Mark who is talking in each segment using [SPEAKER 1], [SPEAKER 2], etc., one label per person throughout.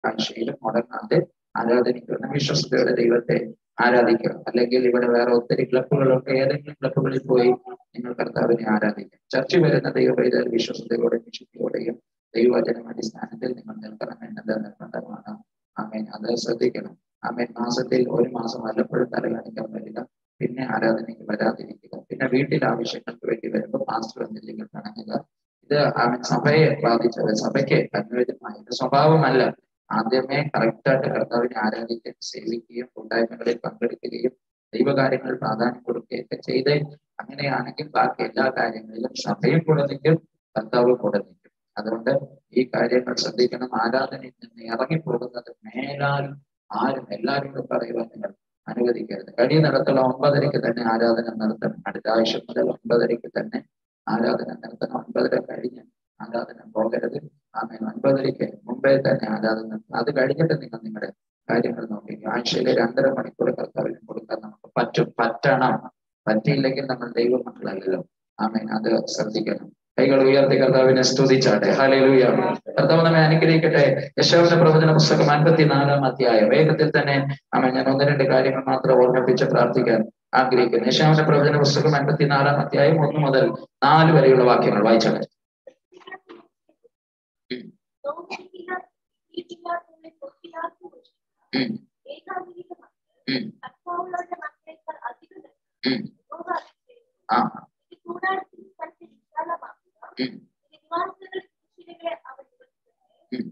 [SPEAKER 1] കാഴ്ചയിലും മുടങ്ങാതെ ആരാധനിക്കുന്ന വിശ്വസ്തയുടെ ദൈവത്തെ ആരാധിക്കുക അല്ലെങ്കിൽ ഇവിടെ വേറെ ഒത്തിരി ക്ലബുകളുണ്ട് ഏതെങ്കിലും ക്ലബുകളിൽ പോയി നിങ്ങൾ കർത്താവിനെ ആരാധിക്കുക ചർച്ച വരുന്ന ദൈവപൈതൽ വിശ്വസ്തയോടെയും വിശുദ്ധിയോടെയും ദൈവവചനം അടിസ്ഥാനത്തിൽ നിങ്ങൾ നിൽക്കണം എന്നത് നിർബന്ധമാണ് ആമേൻ അത് ശ്രദ്ധിക്കണം ആമേൻ മാസത്തിൽ ഒരു മാസം വല്ലപ്പോഴും തലകാണിക്കാൻ വരിക പിന്നെ ആരാധനയ്ക്ക് വരാതിരിക്കുക പിന്നെ വീട്ടിൽ ആവശ്യങ്ങൾക്ക് വേണ്ടി വരുമ്പോൾ മാസ്റ്റർ എന്തെങ്കിലും കാണുക ഇത് ആമൻ സഭയെ ബാധിച്ചത് സഭയ്ക്ക് അനുയോജ്യമായ ഇത് സ്വഭാവമല്ല ആദ്യമേ കറക്റ്റായിട്ട് കർത്താവിനെ ആരാധിക്കുകയും സേവിക്കുകയും കൂട്ടായ്മകളിൽ പങ്കെടുക്കുകയും ദൈവകാര്യങ്ങളിൽ പ്രാധാന്യം കൊടുക്കുകയൊക്കെ ചെയ്ത് അങ്ങനെയാണെങ്കിൽ ബാക്കി എല്ലാ കാര്യങ്ങളിലും സഭയും കൂടെ നിൽക്കും കർത്താവ് കൂടെ നിൽക്കും അതുകൊണ്ട് ഈ കാര്യങ്ങൾ ശ്രദ്ധിക്കണം ആരാധനയിൽ നിന്ന് ഇറങ്ങിപ്പോകുന്നത് മേലാൽ ആരും എല്ലാവരോടും പറയുവാൻ നിങ്ങൾ അനുവദിക്കരുത് കഴിയുന്നിടത്തോളം ഒമ്പതരയ്ക്ക് തന്നെ ആരാധന നടത്തണം അടുത്ത ആഴ്ച മുതൽ ഒമ്പതരയ്ക്ക് തന്നെ ആരാധന നടത്തണം ഒമ്പതര കഴിഞ്ഞ് ആരാധന പോകരുത് ആമേൻ ഒൻപതരയ്ക്ക് മുമ്പേ തന്നെ ആരാധന നടത്തണം അത് കഴിഞ്ഞിട്ട് നിങ്ങൾ നിങ്ങളുടെ കാര്യങ്ങൾ നോക്കി ആഴ്ചയിലെ രണ്ടര മണിക്കൂർ കർത്താവിന് കൊടുക്കാൻ നമുക്ക് പറ്റും പറ്റണം പറ്റിയില്ലെങ്കിൽ നമ്മൾ ദൈവമക്കളല്ലല്ലോ ആമേൻ അത് ശ്രദ്ധിക്കണം കൈകൾ ഉയർത്തി കർത്താവിനെ സ്തുതിച്ചാട്ടെ ഹാലൂയ കർത്താവ് നമ്മെ അനുഗ്രഹിക്കട്ടെ യശോവിന്റെ പ്രവചന പുസ്തകം അൻപത്തിനാലാം അധ്യായം വേഗത്തിൽ തന്നെ ആമ ഞാൻ ഒന്ന് രണ്ട് കാര്യങ്ങൾ മാത്രം ഓർമ്മിപ്പിച്ച് പ്രാർത്ഥിക്കാൻ ആഗ്രഹിക്കുന്നു യശാവിന്റെ പ്രവചന പുസ്തകം അൻപത്തിനാലാം അധ്യായം ഒന്ന് മുതൽ നാല് വരെയുള്ള വാക്യങ്ങൾ വായിച്ചാട്ടെ ഉം, ഉം, ഉം. ആ ഉം, ഉം,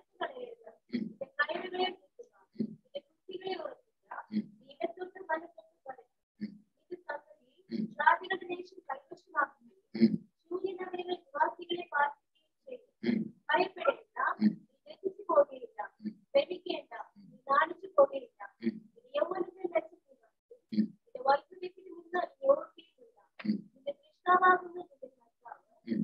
[SPEAKER 1] ഉം, ഉം, ഉം. ഉം. ഉം.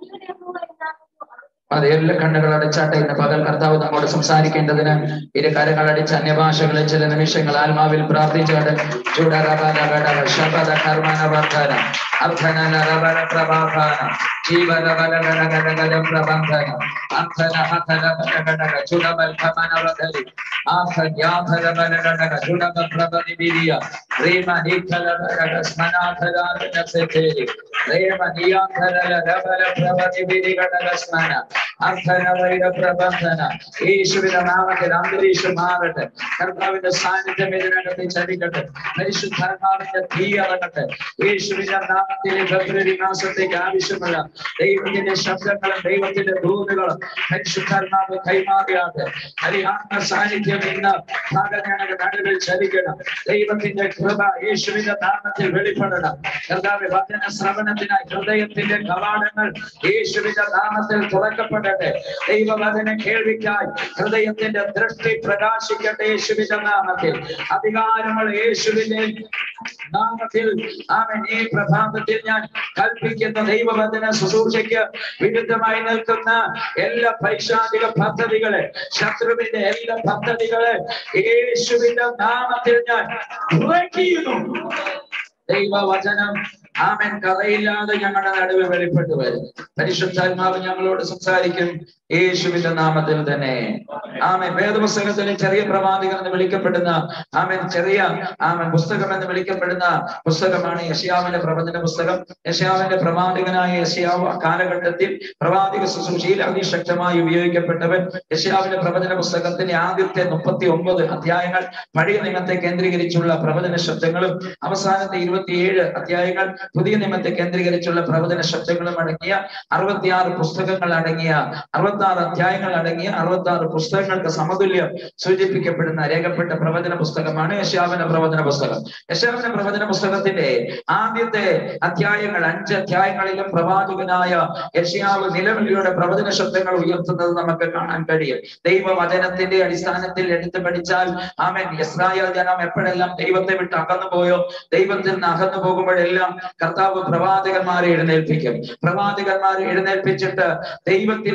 [SPEAKER 1] അതെ എല്ലാ കണ്ണുകൾ അടച്ചാട്ടെ ഇന്ന് പകൽ കർത്താവ് നമ്മോട് സംസാരിക്കേണ്ടതിന് ഇരു കരങ്ങൾ അടിച്ച് അന്യഭാഷകളിൽ ചില നിമിഷങ്ങൾ ആത്മാവിൽ പ്രാർത്ഥിച്ചാട് ചൂടറബലഘടക ശബദ കർമ്മനവർദ്ധന അർദ്ധന നരബല പ്രഭാഭാന ജീവന ബലഘടകടകട പ്രബന്ധന അർത്ഥന ഹതന ബലഘടക ചുടബൽ കമനവധരി ആധന്യാധര ബലഘടക ചുടബ പ്രഭതി വിരിയ റീമ നീഖല ബലഘ സ്മനാധരാജന സെറ്റേരി റേമ നിയാധര ലബല പ്രഭതി വിരിഘടക സ്മന അർത്ഥനവൈര പ്രബന്ധന യേശുവിന്റെ നാമത്തിൽ അന്തരീക്ഷം മാറട്ടെ കർത്താവിന്റെ സാന്നിധ്യം ഇതിനകത്ത് ചലിക്കട്ടെ പരിശുദ്ധാത്മാവിന്റെ തീ ഇറങ്ങട്ടെ യേശുവിന്റെ നാമത്തിലെ ഫെബ്രുവരി മാസത്തേക്ക് ആവശ്യമുള്ള ദൈവത്തിന്റെ ശബ്ദങ്ങളും ദൈവത്തിന്റെ ദൂതുകളും പരിശുദ്ധാത്മാവ് കൈമാറിയാതെ ഹരിയാത്മ സാന്നിധ്യം ഇന്ന് ഭാഗങ്ങളുടെ നടുവിൽ ചലിക്കണം ദൈവത്തിന്റെ കൃപ യേശുവിന്റെ നാമത്തിൽ വെളിപ്പെടണം കർത്താവ് വചന ശ്രവണത്തിനായി ഹൃദയത്തിന്റെ കവാടങ്ങൾ യേശുവിന്റെ നാമത്തിൽ തുറക്കപ്പെടട്ടെ ദൈവവചന കേൾവിക്കായി ഹൃദയത്തിന്റെ ദൃഷ്ടി പ്രകാശിക്കട്ടെ യേശുവിന്റെ നാമത്തിൽ അധികാരങ്ങൾ യേശുവിന്റെ നാമത്തിൽ അവൻ ഈ പ്രഭാതത്തിൽ ഞാൻ കൽപ്പിക്കുന്ന ദൈവവചന ശുശ്രൂഷയ്ക്ക് വിരുദ്ധമായി നിൽക്കുന്ന എല്ലാ പൈശാചിക പദ്ധതികളെ ശത്രുവിന്റെ എല്ലാ പദ്ധതികളെ യേശുവിന്റെ നാമത്തിൽ ഞാൻ break ചെയ്യുന്നു ദൈവവചനം ആമൻ കഥയില്ലാതെ ഞങ്ങളുടെ നടുവ് വെളിപ്പെട്ടു വരും പരിശുദ്ധാത്മാവ് ഞങ്ങളോട് സംസാരിക്കും യേശുവിന്റെ നാമത്തിൽ തന്നെ ആമൻ വേദപുസ്തകത്തിലെ ചെറിയ പ്രവാചകൻ എന്ന് വിളിക്കപ്പെടുന്ന ആമൻ ചെറിയ ആമൻ പുസ്തകം എന്ന് വിളിക്കപ്പെടുന്ന പുസ്തകമാണ് യശയാവിന്റെ പ്രവചന പുസ്തകം യശയാവിന്റെ പ്രവാചകനായ യശയാവ് ആ കാലഘട്ടത്തിൽ പ്രവാചക ശുശ്രൂഷയിൽ അതിശക്തമായി ഉപയോഗിക്കപ്പെട്ടവൻ യശയാവിന്റെ പ്രവചന പുസ്തകത്തിന്റെ ആദ്യത്തെ മുപ്പത്തി ഒമ്പത് അധ്യായങ്ങൾ പഴയ നിയമത്തെ കേന്ദ്രീകരിച്ചുള്ള പ്രവചന ശബ്ദങ്ങളും അവസാനത്തെ ഇരുപത്തിയേഴ് അധ്യായങ്ങൾ പുതിയ നിയമത്തെ കേന്ദ്രീകരിച്ചുള്ള പ്രവചന ശബ്ദങ്ങളും അടങ്ങിയ അറുപത്തിയാറ് പുസ്തകങ്ങൾ അടങ്ങിയ അറുപത്തി ആറ് അധ്യായങ്ങൾ അടങ്ങിയ അറുപത്തി ആറ് പുസ്തകങ്ങൾക്ക് സമതുല്യം സൂചിപ്പിക്കപ്പെടുന്ന രേഖപ്പെട്ട പ്രവചന പുസ്തകമാണ് യശാവന പ്രവചന പുസ്തകം യശാവന പ്രവചന പുസ്തകത്തിന്റെ ആദ്യത്തെ അധ്യായങ്ങൾ അഞ്ച് അധ്യായങ്ങളിലും പ്രവാചകനായ യശയാവ് നിലവിളിയുടെ പ്രവചന ശബ്ദങ്ങൾ ഉയർത്തുന്നത് നമുക്ക് കാണാൻ കഴിയും ദൈവവചനത്തിന്റെ അടിസ്ഥാനത്തിൽ എടുത്തു പഠിച്ചാൽ ആമൻ ഇസ്രായേൽ ജനം എപ്പോഴെല്ലാം ദൈവത്തെ വിട്ട് അകന്നു പോയോ ദൈവത്തിൽ നിന്ന് അകന്നു പോകുമ്പോഴെല്ലാം കർത്താവ് പ്രവാചകന്മാരെ എഴുന്നേൽപ്പിക്കും പ്രവാചകന്മാരെ എഴുന്നേൽപ്പിച്ചിട്ട് ദൈവത്തിൽ നിന്ന്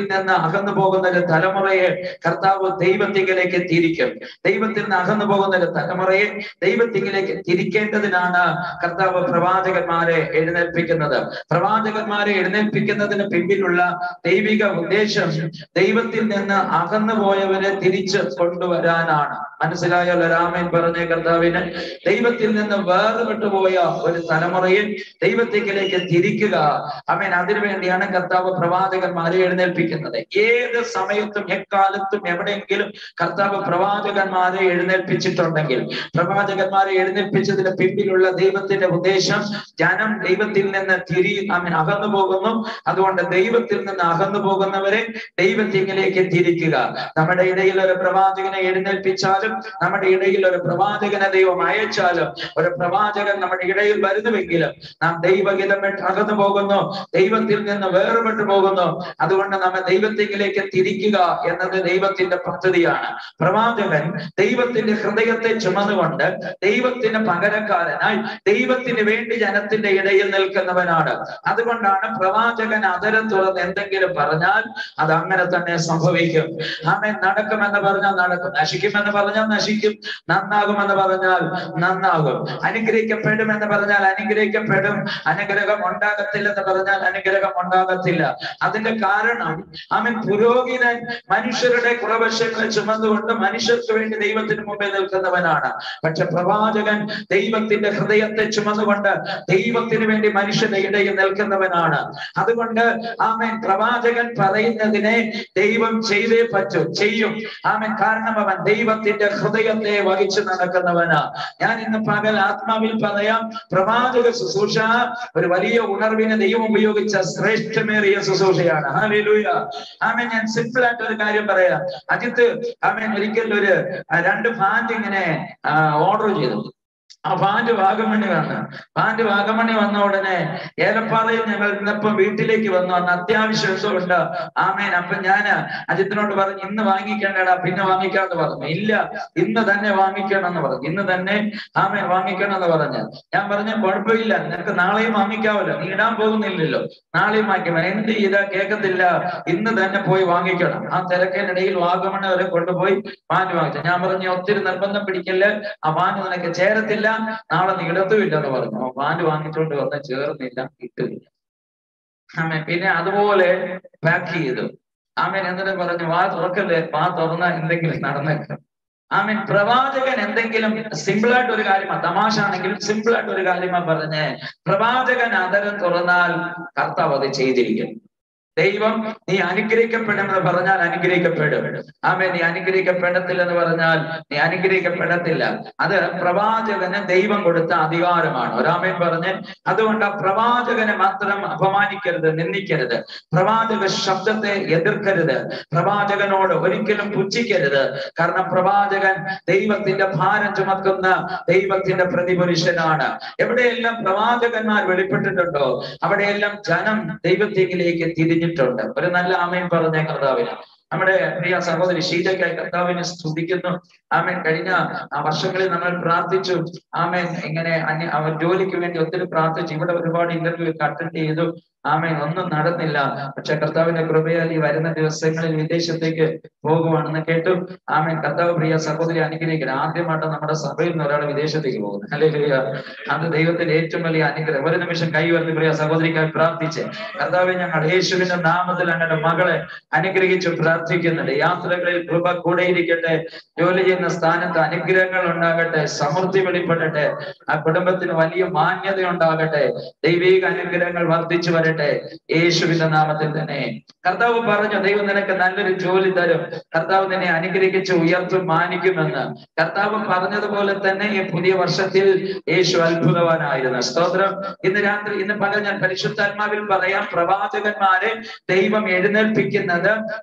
[SPEAKER 1] അകന്നു പോകുന്ന ഒരു തലമുറയെ കർത്താവ് ദൈവത്തിങ്കിലേക്ക് തിരിക്കും ദൈവത്തിൽ നിന്ന് അകന്നു പോകുന്ന ഒരു തലമുറയെ ദൈവത്തിങ്കിലേക്ക് തിരിക്കേണ്ടതിനാണ് കർത്താവ് പ്രവാചകന്മാരെ എഴുന്നേൽപ്പിക്കുന്നത് പ്രവാചകന്മാരെ എഴുന്നേൽപ്പിക്കുന്നതിന് പിന്നിലുള്ള ദൈവിക ഉദ്ദേശം ദൈവത്തിൽ നിന്ന് അകന്നു പോയവരെ തിരിച്ച് കൊണ്ടുവരാനാണ് മനസ്സിലായല്ലോ രാമൻ പറഞ്ഞ കർത്താവിന് ദൈവത്തിൽ നിന്ന് വേർപെട്ടു പോയ ഒരു തലമുറയിൽ ദൈവത്തിലേക്ക് തിരിക്കുക അമേൻ അതിനുവേണ്ടിയാണ് കർത്താവ് പ്രവാചകന്മാരെ എഴുന്നേൽപ്പിക്കുന്നത് ഏത് സമയത്തും എക്കാലത്തും എവിടെയെങ്കിലും കർത്താവ് പ്രവാചകന്മാരെ എഴുന്നേൽപ്പിച്ചിട്ടുണ്ടെങ്കിൽ പ്രവാചകന്മാരെ എഴുന്നേൽപ്പിച്ചതിന് പിന്നിലുള്ള ദൈവത്തിന്റെ ഉദ്ദേശം ജനം ദൈവത്തിൽ നിന്ന് തിരി അമീൻ അകന്നു പോകുന്നു അതുകൊണ്ട് ദൈവത്തിൽ നിന്ന് അകന്നു പോകുന്നവരെ ദൈവത്തിങ്കിലേക്ക് തിരിക്കുക നമ്മുടെ ഇടയിൽ ഒരു പ്രവാചകനെ എഴുന്നേൽപ്പിച്ചാലും നമ്മുടെ ഇടയിൽ ഒരു പ്രവാചകനെ ദൈവം അയച്ചാലും ഒരു പ്രവാചകൻ നമ്മുടെ ഇടയിൽ വരുന്നുവെങ്കിലും നാം ദൈവഹിതം വിട്ട് അകന്നു പോകുന്നു ദൈവത്തിൽ നിന്ന് വേർപെട്ടു പോകുന്നു അതുകൊണ്ട് നമ്മെ ദൈവത്തിങ്കിലേക്ക് തിരിക്കുക എന്നത് ദൈവത്തിന്റെ പദ്ധതിയാണ് പ്രവാചകൻ ദൈവത്തിന്റെ ഹൃദയത്തെ ചുമന്നുകൊണ്ട് ദൈവത്തിന് പകരക്കാരനായി ദൈവത്തിന് വേണ്ടി ജനത്തിന്റെ ഇടയിൽ നിൽക്കുന്നവനാണ് അതുകൊണ്ടാണ് പ്രവാചകൻ അതരം തുറന്ന് എന്തെങ്കിലും പറഞ്ഞാൽ അത് അങ്ങനെ തന്നെ സംഭവിക്കും ആമേൻ നടക്കുമെന്ന് പറഞ്ഞാൽ നടക്കും നശിക്കുമെന്ന് പറഞ്ഞാൽ നശിക്കും നന്നാകുമെന്ന് പറഞ്ഞാൽ നന്നാകും അനുഗ്രഹിക്കപ്പെടുമെന്ന് പറഞ്ഞാൽ അനുഗ്രഹിക്കപ്പെടും അനുഗ്രഹം ഉണ്ടാകത്തില്ലെന്ന് പറഞ്ഞാൽ അനുഗ്രഹം ഉണ്ടാകത്തില്ല അതിന്റെ കാരണം അവൻ പുരോഹിതൻ മനുഷ്യരുടെ കുറവശങ്ങൾ ചുമന്നുകൊണ്ട് മനുഷ്യർക്ക് വേണ്ടി ദൈവത്തിന് മുമ്പിൽ നിൽക്കുന്നവനാണ് പക്ഷെ പ്രവാചകൻ ദൈവത്തിന്റെ ഹൃദയത്തെ ചുമന്നുകൊണ്ട് ദൈവത്തിന് വേണ്ടി മനുഷ്യന്റെ ഇടയിൽ നിൽക്കുന്നവനാണ് അതുകൊണ്ട് ആമൻ പ്രവാചകൻ പറയുന്നതിനെ ദൈവം ചെയ്തേ പറ്റൂ ചെയ്യും ആമൻ കാരണം അവൻ ദൈവത്തിന്റെ ഹൃദയത്തെ വഹിച്ചു നടക്കുന്നവനാ ഞാൻ ഇന്ന് പകൽ ആത്മാവിൽ പറയാം പ്രവാചക ശുശ്രൂഷ ഒരു വലിയ ഉണർവിനെ ദൈവം ഉപയോഗിച്ച ശ്രേഷ്ഠമേറിയ ശുശ്രൂഷയാണ് ഹാലേലൂയ ആമേൻ ഞാൻ സിമ്പിൾ ആയിട്ട് ഒരു കാര്യം പറയാം അജിത്ത് ആമേൻ ഒരിക്കൽ ഒരു ആ, രണ്ട് പാൻറ് ഇങ്ങനെ ഓർഡർ ചെയ്തു ആ പാൻറ് വാഗമണ്ണി വന്നു പാൻറ് വാഗമണ്ണി വന്ന ഉടനെ ഏലപ്പാറയിൽ ഞങ്ങൾ ഇന്നിപ്പോ വീട്ടിലേക്ക് വന്നു അന്ന് അത്യാവശ്യം എന്തോ ഉണ്ട് ആമേൻ അപ്പൊ ഞാൻ അജിത്തിനോട് പറഞ്ഞു ഇന്ന് വാങ്ങിക്കേണ്ടടാ പിന്നെ വാങ്ങിക്കാന്ന് പറഞ്ഞു ഇല്ല ഇന്ന് തന്നെ വാങ്ങിക്കണം എന്ന് പറഞ്ഞു ഇന്ന് തന്നെ ആമേൻ വാങ്ങിക്കണം എന്ന് പറഞ്ഞു ഞാൻ പറഞ്ഞു കുഴപ്പമില്ല നിനക്ക് നാളെയും വാങ്ങിക്കാവല്ലോ നീ ഇടാൻ പോകുന്നില്ലല്ലോ നാളെയും വാങ്ങിക്കണം എന്ത് ചെയ്താ കേൾക്കത്തില്ല ഇന്ന് തന്നെ പോയി വാങ്ങിക്കണം ആ തിരക്കിനിടയിൽ വാഗമണ്ണ വരെ കൊണ്ടുപോയി പാൻറ് വാങ്ങിച്ചു ഞാൻ പറഞ്ഞു ഒത്തിരി നിർബന്ധം പിടിക്കല് ആ പാൻറ് നിനക്ക് ചേരത്തില്ല നാളെ നീ ഇടത്തുമില്ല എന്ന് പറഞ്ഞു ആ പാൻറ് വാങ്ങിച്ചുകൊണ്ട് വന്ന് ചേർന്നില്ല ഇട്ടില്ല ആമേ പിന്നെ അതുപോലെ പാക്ക് ചെയ്തു ആമേൻ എന്നിട്ട് പറഞ്ഞു വാ തുറക്കല്ലേ വാ തുറന്ന എന്തെങ്കിലും നടന്നേക്കും ആമീൻ പ്രവാചകൻ എന്തെങ്കിലും സിമ്പിൾ ആയിട്ട് ഒരു കാര്യമാ തമാശ ആണെങ്കിലും സിമ്പിൾ ആയിട്ട് ഒരു കാര്യമാ പറഞ്ഞ് പ്രവാചകൻ അതരം തുറന്നാൽ കർത്താവ് അത് ചെയ്തിരിക്കും ദൈവം നീ അനുഗ്രഹിക്കപ്പെടുമെന്ന് പറഞ്ഞാൽ അനുഗ്രഹിക്കപ്പെടും ആമേ നീ അനുഗ്രഹിക്കപ്പെടത്തില്ലെന്ന് പറഞ്ഞാൽ നീ അനുഗ്രഹിക്കപ്പെടത്തില്ല അത് പ്രവാചകന് ദൈവം കൊടുത്ത അധികാരമാണ് ഒരാമേൻ പറഞ്ഞ് അതുകൊണ്ട് ആ പ്രവാചകനെ മാത്രം അപമാനിക്കരുത് നിന്ദിക്കരുത് പ്രവാചക ശബ്ദത്തെ എതിർക്കരുത് പ്രവാചകനോട് ഒരിക്കലും പുച്ഛിക്കരുത് കാരണം പ്രവാചകൻ ദൈവത്തിന്റെ ഭാരം ചുമക്കുന്ന ദൈവത്തിന്റെ പ്രതിപുരുഷനാണ് എവിടെയെല്ലാം പ്രവാചകന്മാർ വെളിപ്പെട്ടിട്ടുണ്ടോ അവിടെയെല്ലാം ജനം ദൈവത്തിലേക്ക് തിരിഞ്ഞിട്ടുണ്ട് ഒരു നല്ല ആമയും പറഞ്ഞ കർത്താവിന് നമ്മുടെ പ്രിയ സഹോദരി ഷീജയ്ക്കായി കർത്താവിനെ സ്തുതിക്കുന്നു ആമേൻ കഴിഞ്ഞ ആ വർഷങ്ങളിൽ നമ്മൾ പ്രാർത്ഥിച്ചു ആമേൻ ഇങ്ങനെ അന്യ അവർ ജോലിക്ക് വേണ്ടി ഒത്തിരി പ്രാർത്ഥിച്ചു ഇവിടെ ഒരുപാട് ഇന്റർവ്യൂ അറ്റൻഡ് ചെയ്തു ആമേൻ ഒന്നും നടന്നില്ല പക്ഷെ കർത്താവിന്റെ കൃപയാൽ ഈ വരുന്ന ദിവസങ്ങളിൽ വിദേശത്തേക്ക് പോകുവാണെന്ന് കേട്ടു ആമേൻ കർത്താവ് പ്രിയ സഹോദരി അനുഗ്രഹിക്കണം ആദ്യമായിട്ട് നമ്മുടെ സഭയിൽ നിന്ന് ഒരാൾ വിദേശത്തേക്ക് പോകുന്നു അല്ലേ അത് ദൈവത്തിന്റെ ഏറ്റവും വലിയ അനുഗ്രഹം ഒരു നിമിഷം കൈവർത്തി പ്രിയ സഹോദരിക്കായി പ്രാർത്ഥിച്ച് കർത്താവ് ഞങ്ങൾ യേശുവിന്റെ നാമത്തിൽ ഞങ്ങളുടെ മകളെ അനുഗ്രഹിച്ച് പ്രാർത്ഥിക്കുന്നുണ്ട് യാത്രകളിൽ കൃപ കൂടെയിരിക്കട്ടെ ജോലി ചെയ്യുന്ന സ്ഥാനത്ത് അനുഗ്രഹങ്ങൾ ഉണ്ടാകട്ടെ സമൃദ്ധി വെളിപ്പെടട്ടെ ആ കുടുംബത്തിന് വലിയ മാന്യത ഉണ്ടാകട്ടെ ദൈവിക അനുഗ്രഹങ്ങൾ വർദ്ധിച്ചു വരട്ടെ യേശുവിന്റെ നാമത്തിൽ തന്നെ കർത്താവ് പറഞ്ഞു ദൈവം നിനക്ക് നല്ലൊരു ജോലി തരും കർത്താവ് നിന്നെ അനുഗ്രഹിച്ച് ഉയർത്തും മാനിക്കുമെന്ന് കർത്താവ് പറഞ്ഞതുപോലെ തന്നെ ഈ പുതിയ വർഷത്തിൽ യേശു അത്ഭുതവാനായിരുന്നു സ്തോത്രം ഇന്ന് രാത്രി ഇന്ന് പകൽ ഞാൻ പരിശുദ്ധാത്മാവിൽ പറയാം പ്രവാചകന്മാരെ ദൈവം എഴുന്നേൽപ്പിക്കുന്നത് ജനത്തെ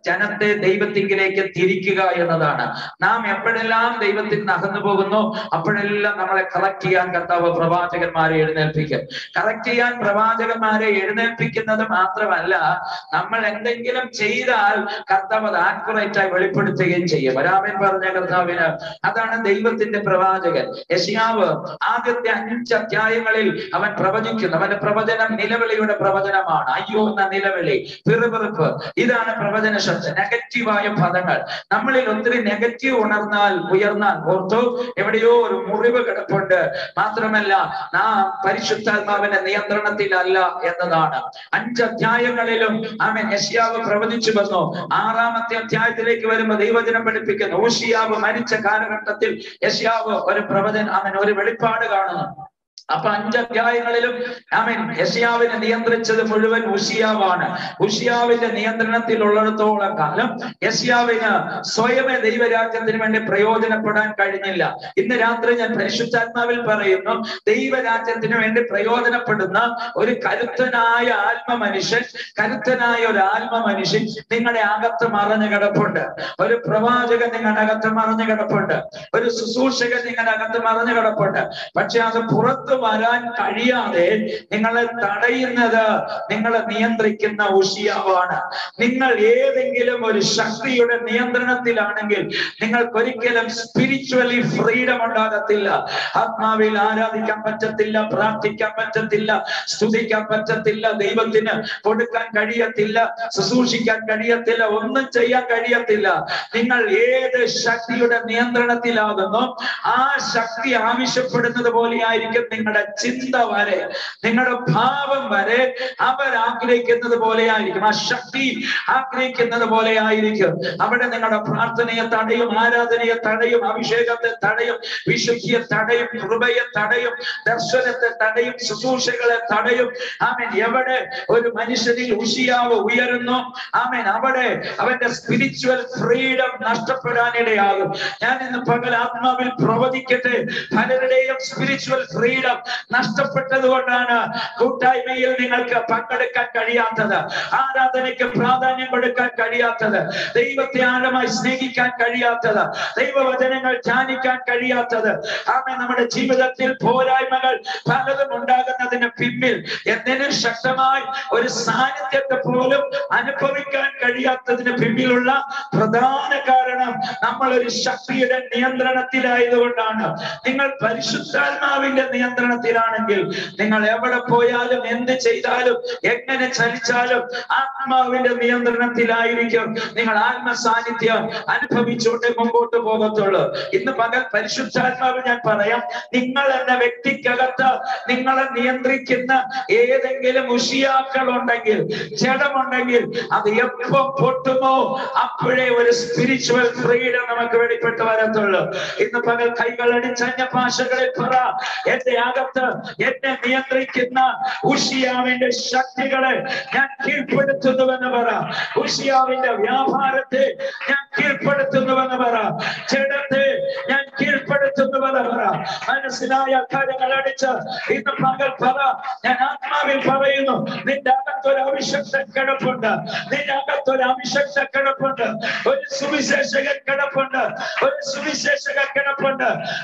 [SPEAKER 1] ദൈവത്തിങ്കിലേക്ക് തിരിക്കുക എന്നതാണ് നാം എപ്പോഴെല്ലാം ദൈവത്തിൽ നിന്ന് അകന്നു പോകുന്നു അപ്പോഴെല്ലാം നമ്മളെ കറക്റ്റ് ചെയ്യാൻ കർത്താവ് പ്രവാചകന്മാരെ എഴുന്നേൽപ്പിക്കും കറക്റ്റ് ചെയ്യാൻ പ്രവാചകന്മാരെ എഴുന്നേൽപ്പിക്കുന്നത് മാത്രമല്ല നമ്മൾ എന്തെങ്കിലും ചെയ്താൽ കർത്താവ് അത് ആക്യുറേറ്റ് ആയി വെളിപ്പെടുത്തുകയും ചെയ്യും ഒരാമൻ പറഞ്ഞ കർത്താവിന് അതാണ് ദൈവത്തിന്റെ പ്രവാചകൻ യശിയാവ് ആദ്യത്തെ അഞ്ച് അധ്യായങ്ങളിൽ അവൻ പ്രവചിക്കുന്നു അവന്റെ പ്രവചനം നിലവിളിയുടെ പ്രവചനമാണ് അയ്യോ എന്ന നിലവിളി പിറുപിറുപ്പ് ഇതാണ് പ്രവചന ശബ്ദം നെഗറ്റീവായ പദങ്ങൾ നമ്മളിൽ ഒത്തിരി നെഗറ്റീവ് ഉണർന്നാൽ ഉയർന്നാൽ ഓർത്തു എവിടെയോ ഒരു മുറിവ് കിടപ്പുണ്ട് മാത്രമല്ല നാം പരിശുദ്ധാത്മാവിന്റെ നിയന്ത്രണത്തിലല്ല എന്നതാണ് അഞ്ച് അധ്യായങ്ങളിലും ആമൻ യശിയാവ് പ്രവചിച്ചു വന്നു ആറാമത്തെ അധ്യായത്തിലേക്ക് വരുമ്പോൾ ദൈവജനം പഠിപ്പിക്കുന്നു ഓഷിയാവ് മരിച്ച കാലഘട്ടത്തിൽ യശിയാവ് ഒരു പ്രവചൻ അവൻ ഒരു വെളിപ്പാട് കാണുന്നു അപ്പൊ അഞ്ചധ്യായങ്ങളിലും ആമൻ യശിയാവിനെ നിയന്ത്രിച്ചത് മുഴുവൻ ഉഷിയാവാണ് ഉഷിയാവിന്റെ നിയന്ത്രണത്തിലുള്ളിടത്തോളം കാലം യശിയാവിന് സ്വയമേ ദൈവരാജ്യത്തിന് വേണ്ടി പ്രയോജനപ്പെടാൻ കഴിഞ്ഞില്ല ഇന്ന് രാത്രി ഞാൻ പരിശുദ്ധാത്മാവിൽ പറയുന്നു ദൈവരാജ്യത്തിന് വേണ്ടി പ്രയോജനപ്പെടുന്ന ഒരു കരുത്തനായ ആത്മ മനുഷ്യൻ കരുത്തനായ ഒരു ആത്മ മനുഷ്യൻ നിങ്ങളുടെ അകത്ത് മറഞ്ഞു കിടപ്പുണ്ട് ഒരു പ്രവാചകൻ നിങ്ങളുടെ അകത്ത് മറഞ്ഞു കിടപ്പുണ്ട് ഒരു ശുശ്രൂഷകൻ നിങ്ങളുടെ അകത്ത് മറഞ്ഞു കിടപ്പുണ്ട് പക്ഷെ അത് പുറത്തു വരാൻ കഴിയാതെ നിങ്ങളെ തടയുന്നത് നിങ്ങളെ നിയന്ത്രിക്കുന്ന ഉഷിയാവാണ് നിങ്ങൾ ഏതെങ്കിലും ഒരു ശക്തിയുടെ നിയന്ത്രണത്തിലാണെങ്കിൽ നിങ്ങൾക്കൊരിക്കലും സ്പിരിച്വലി ഫ്രീഡം ഉണ്ടാകത്തില്ല ആത്മാവിൽ ആരാധിക്കാൻ പറ്റത്തില്ല പ്രാർത്ഥിക്കാൻ പറ്റത്തില്ല സ്തുതിക്കാൻ പറ്റത്തില്ല ദൈവത്തിന് കൊടുക്കാൻ കഴിയത്തില്ല ശുശ്രൂഷിക്കാൻ കഴിയത്തില്ല ഒന്നും ചെയ്യാൻ കഴിയത്തില്ല നിങ്ങൾ ഏത് ശക്തിയുടെ നിയന്ത്രണത്തിലാകുന്നു ആ ശക്തി ആവശ്യപ്പെടുന്നത് പോലെയായിരിക്കും നിങ്ങളുടെ ചിന്ത വരെ നിങ്ങളുടെ ഭാവം വരെ അവർ ആഗ്രഹിക്കുന്നത് പോലെയായിരിക്കും ആ ശക്തി ആഗ്രഹിക്കുന്നത് പോലെയായിരിക്കും അവിടെ നിങ്ങളുടെ പ്രാർത്ഥനയെ തടയും ആരാധനയെ തടയും അഭിഷേകത്തെ തടയും വിശുദ്ധിയെ തടയും കൃപയെ തടയും ദർശനത്തെ തടയും ശുശ്രൂഷകളെ തടയും ആമേൻ എവിടെ ഒരു മനുഷ്യനിൽ ഉഷിയാവ് ഉയരുന്നു ആമേൻ അവിടെ അവന്റെ സ്പിരിച്വൽ ഫ്രീഡം നഷ്ടപ്പെടാനിടയാകും ഞാൻ ഇന്ന് പകൽ ആത്മാവിൽ പ്രവചിക്കട്ടെ പലരുടെയും സ്പിരിച്വൽ ഫ്രീഡം നഷ്ടപ്പെട്ടത് കൊണ്ടാണ് കൂട്ടായ്മയിൽ നിങ്ങൾക്ക് പങ്കെടുക്കാൻ കഴിയാത്തത് ആരാധനയ്ക്ക് പ്രാധാന്യം കൊടുക്കാൻ കഴിയാത്തത് ദൈവത്തെ ആഴമായി സ്നേഹിക്കാൻ കഴിയാത്തത് ദൈവവചനങ്ങൾ ധ്യാനിക്കാൻ കഴിയാത്തത് ആമേ നമ്മുടെ ജീവിതത്തിൽ പോരായ്മകൾ പലതും ഉണ്ടാകുന്നതിന് പിന്നിൽ എന്തിനും ശക്തമായി ഒരു സാന്നിധ്യത്തെ പോലും അനുഭവിക്കാൻ കഴിയാത്തതിന് പിന്നിലുള്ള പ്രധാന കാരണം നമ്മൾ ഒരു ശക്തിയുടെ നിയന്ത്രണത്തിലായതുകൊണ്ടാണ് നിങ്ങൾ പരിശുദ്ധാത്മാവിന്റെ നിയന്ത്രണത്തിലാണെങ്കിൽ നിങ്ങൾ എവിടെ പോയാലും എന്ത് ചെയ്താലും എങ്ങനെ ചലിച്ചാലും ആത്മാവിന്റെ നിയന്ത്രണത്തിലായിരിക്കും നിങ്ങൾ ആത്മ സാന്നിധ്യം അനുഭവിച്ചുകൊണ്ട് മുമ്പോട്ട് പോകത്തുള്ളൂ ഇന്ന് പകൽ പരിശുദ്ധാത്മാവ് ഞാൻ പറയാം നിങ്ങൾ എന്ന വ്യക്തിക്കകത്ത് നിങ്ങളെ നിയന്ത്രിക്കുന്ന ഏതെങ്കിലും ഉഷിയാക്കൾ ഉണ്ടെങ്കിൽ ജഡമുണ്ടെങ്കിൽ അത് എപ്പോ പൊട്ടുമോ അപ്പോഴേ ഒരു സ്പിരിച്വൽ ഫ്രീഡം നമുക്ക് വെളിപ്പെട്ട് വരത്തുള്ളൂ ഇന്ന് പകൽ കൈകൾ അടിച്ചഞ്ഞ ഭാഷകളിൽ പറ എന്റെ അകത്ത് എന്നെ നിയന്ത്രിക്കുന്ന ഉഷിയാവിന്റെ ശക്തികളെ ഞാൻ കീഴ്പ്പെടുത്തുന്നുവെന്ന് പറ ഉഷിയാവിന്റെ വ്യാപാരത്തെ ഞാൻ കീഴ്പ്പെടുത്തുന്നുവെന്ന് പറ ജഡത്തെ ഞാൻ കീഴ്പ്പെടുത്തുന്നുവെന്ന് പറ മനസ്സിലായ കാര്യങ്ങൾ അടിച്ച് ഇന്ന് പകൽ പറ ഞാൻ ആത്മാവിൽ പറയുന്നു നിന്റെ അകത്തൊരു അഭിഷക്തൻ കിടപ്പുണ്ട് നിന്റെ അകത്തൊരു അഭിഷക്ത കിടപ്പുണ്ട് ഒരു സുവിശേഷകൻ കിടപ്പുണ്ട് ഒരു സുവിശേഷകൻ കിടപ്പുണ്ട്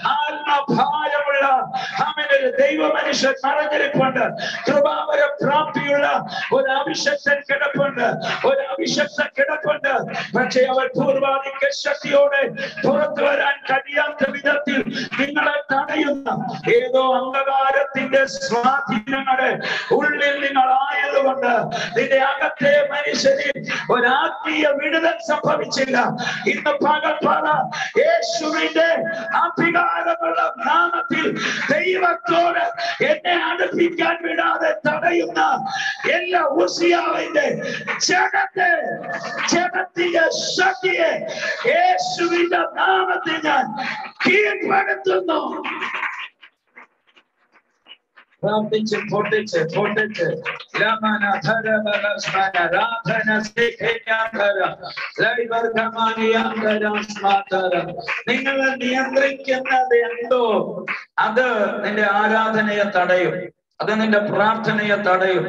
[SPEAKER 1] ആത്മഭാരമുള്ള അവനൊരു ദൈവ മനുഷ്യൻ മറഞ്ഞിരിപ്പുണ്ട് കൃപാവര പ്രാപ്തിയുള്ള ഒരു അഭിഷക്തൻ കിടപ്പുണ്ട് ഒരു അഭിഷക്ത കിടപ്പുണ്ട് പക്ഷെ അവൾ പൂർവാധിക ശക്തിയോടെ പുറത്തു വരാൻ കഴിയാത്ത വിധത്തിൽ നിങ്ങളെ തടയുന്ന ഏതോ അന്ധകാരത്തിന്റെ സ്വാധീനങ്ങളെ ഉള്ളിൽ നിങ്ങൾ ആയതുകൊണ്ട് നിന്റെ അകത്തെ മനുഷ്യനിൽ ഒരു ആത്മീയ വിടുതൽ സംഭവിച്ചില്ല ഇന്ന് പകൽ പറ യേശുവിന്റെ അധികാരമുള്ള നാമത്തിൽ ദൈവത്തോട് എന്നെ അടുപ്പിക്കാൻ വിടാതെ തടയുന്ന എല്ലാ ഉസിയാവിന്റെ ജനത്തെ ജനത്തിന്റെ ശക്തിയെ യേശുവിന്റെ നാമത്തിൽ ഞാൻ കീഴ്പ്പെടുത്തുന്നു പ്രാർത്ഥിച്ച് പൊട്ടിച്ച് പൊട്ടിച്ച് രമന ധരവര സ്മര രാധന ശിഖയാന്തര ലൈവർഗമാനിയാന്തര സ്മാതര നിങ്ങളെ നിയന്ത്രിക്കുന്നത് എന്തോ അത് നിന്റെ ആരാധനയെ തടയും അത് നിന്റെ പ്രാർത്ഥനയെ തടയും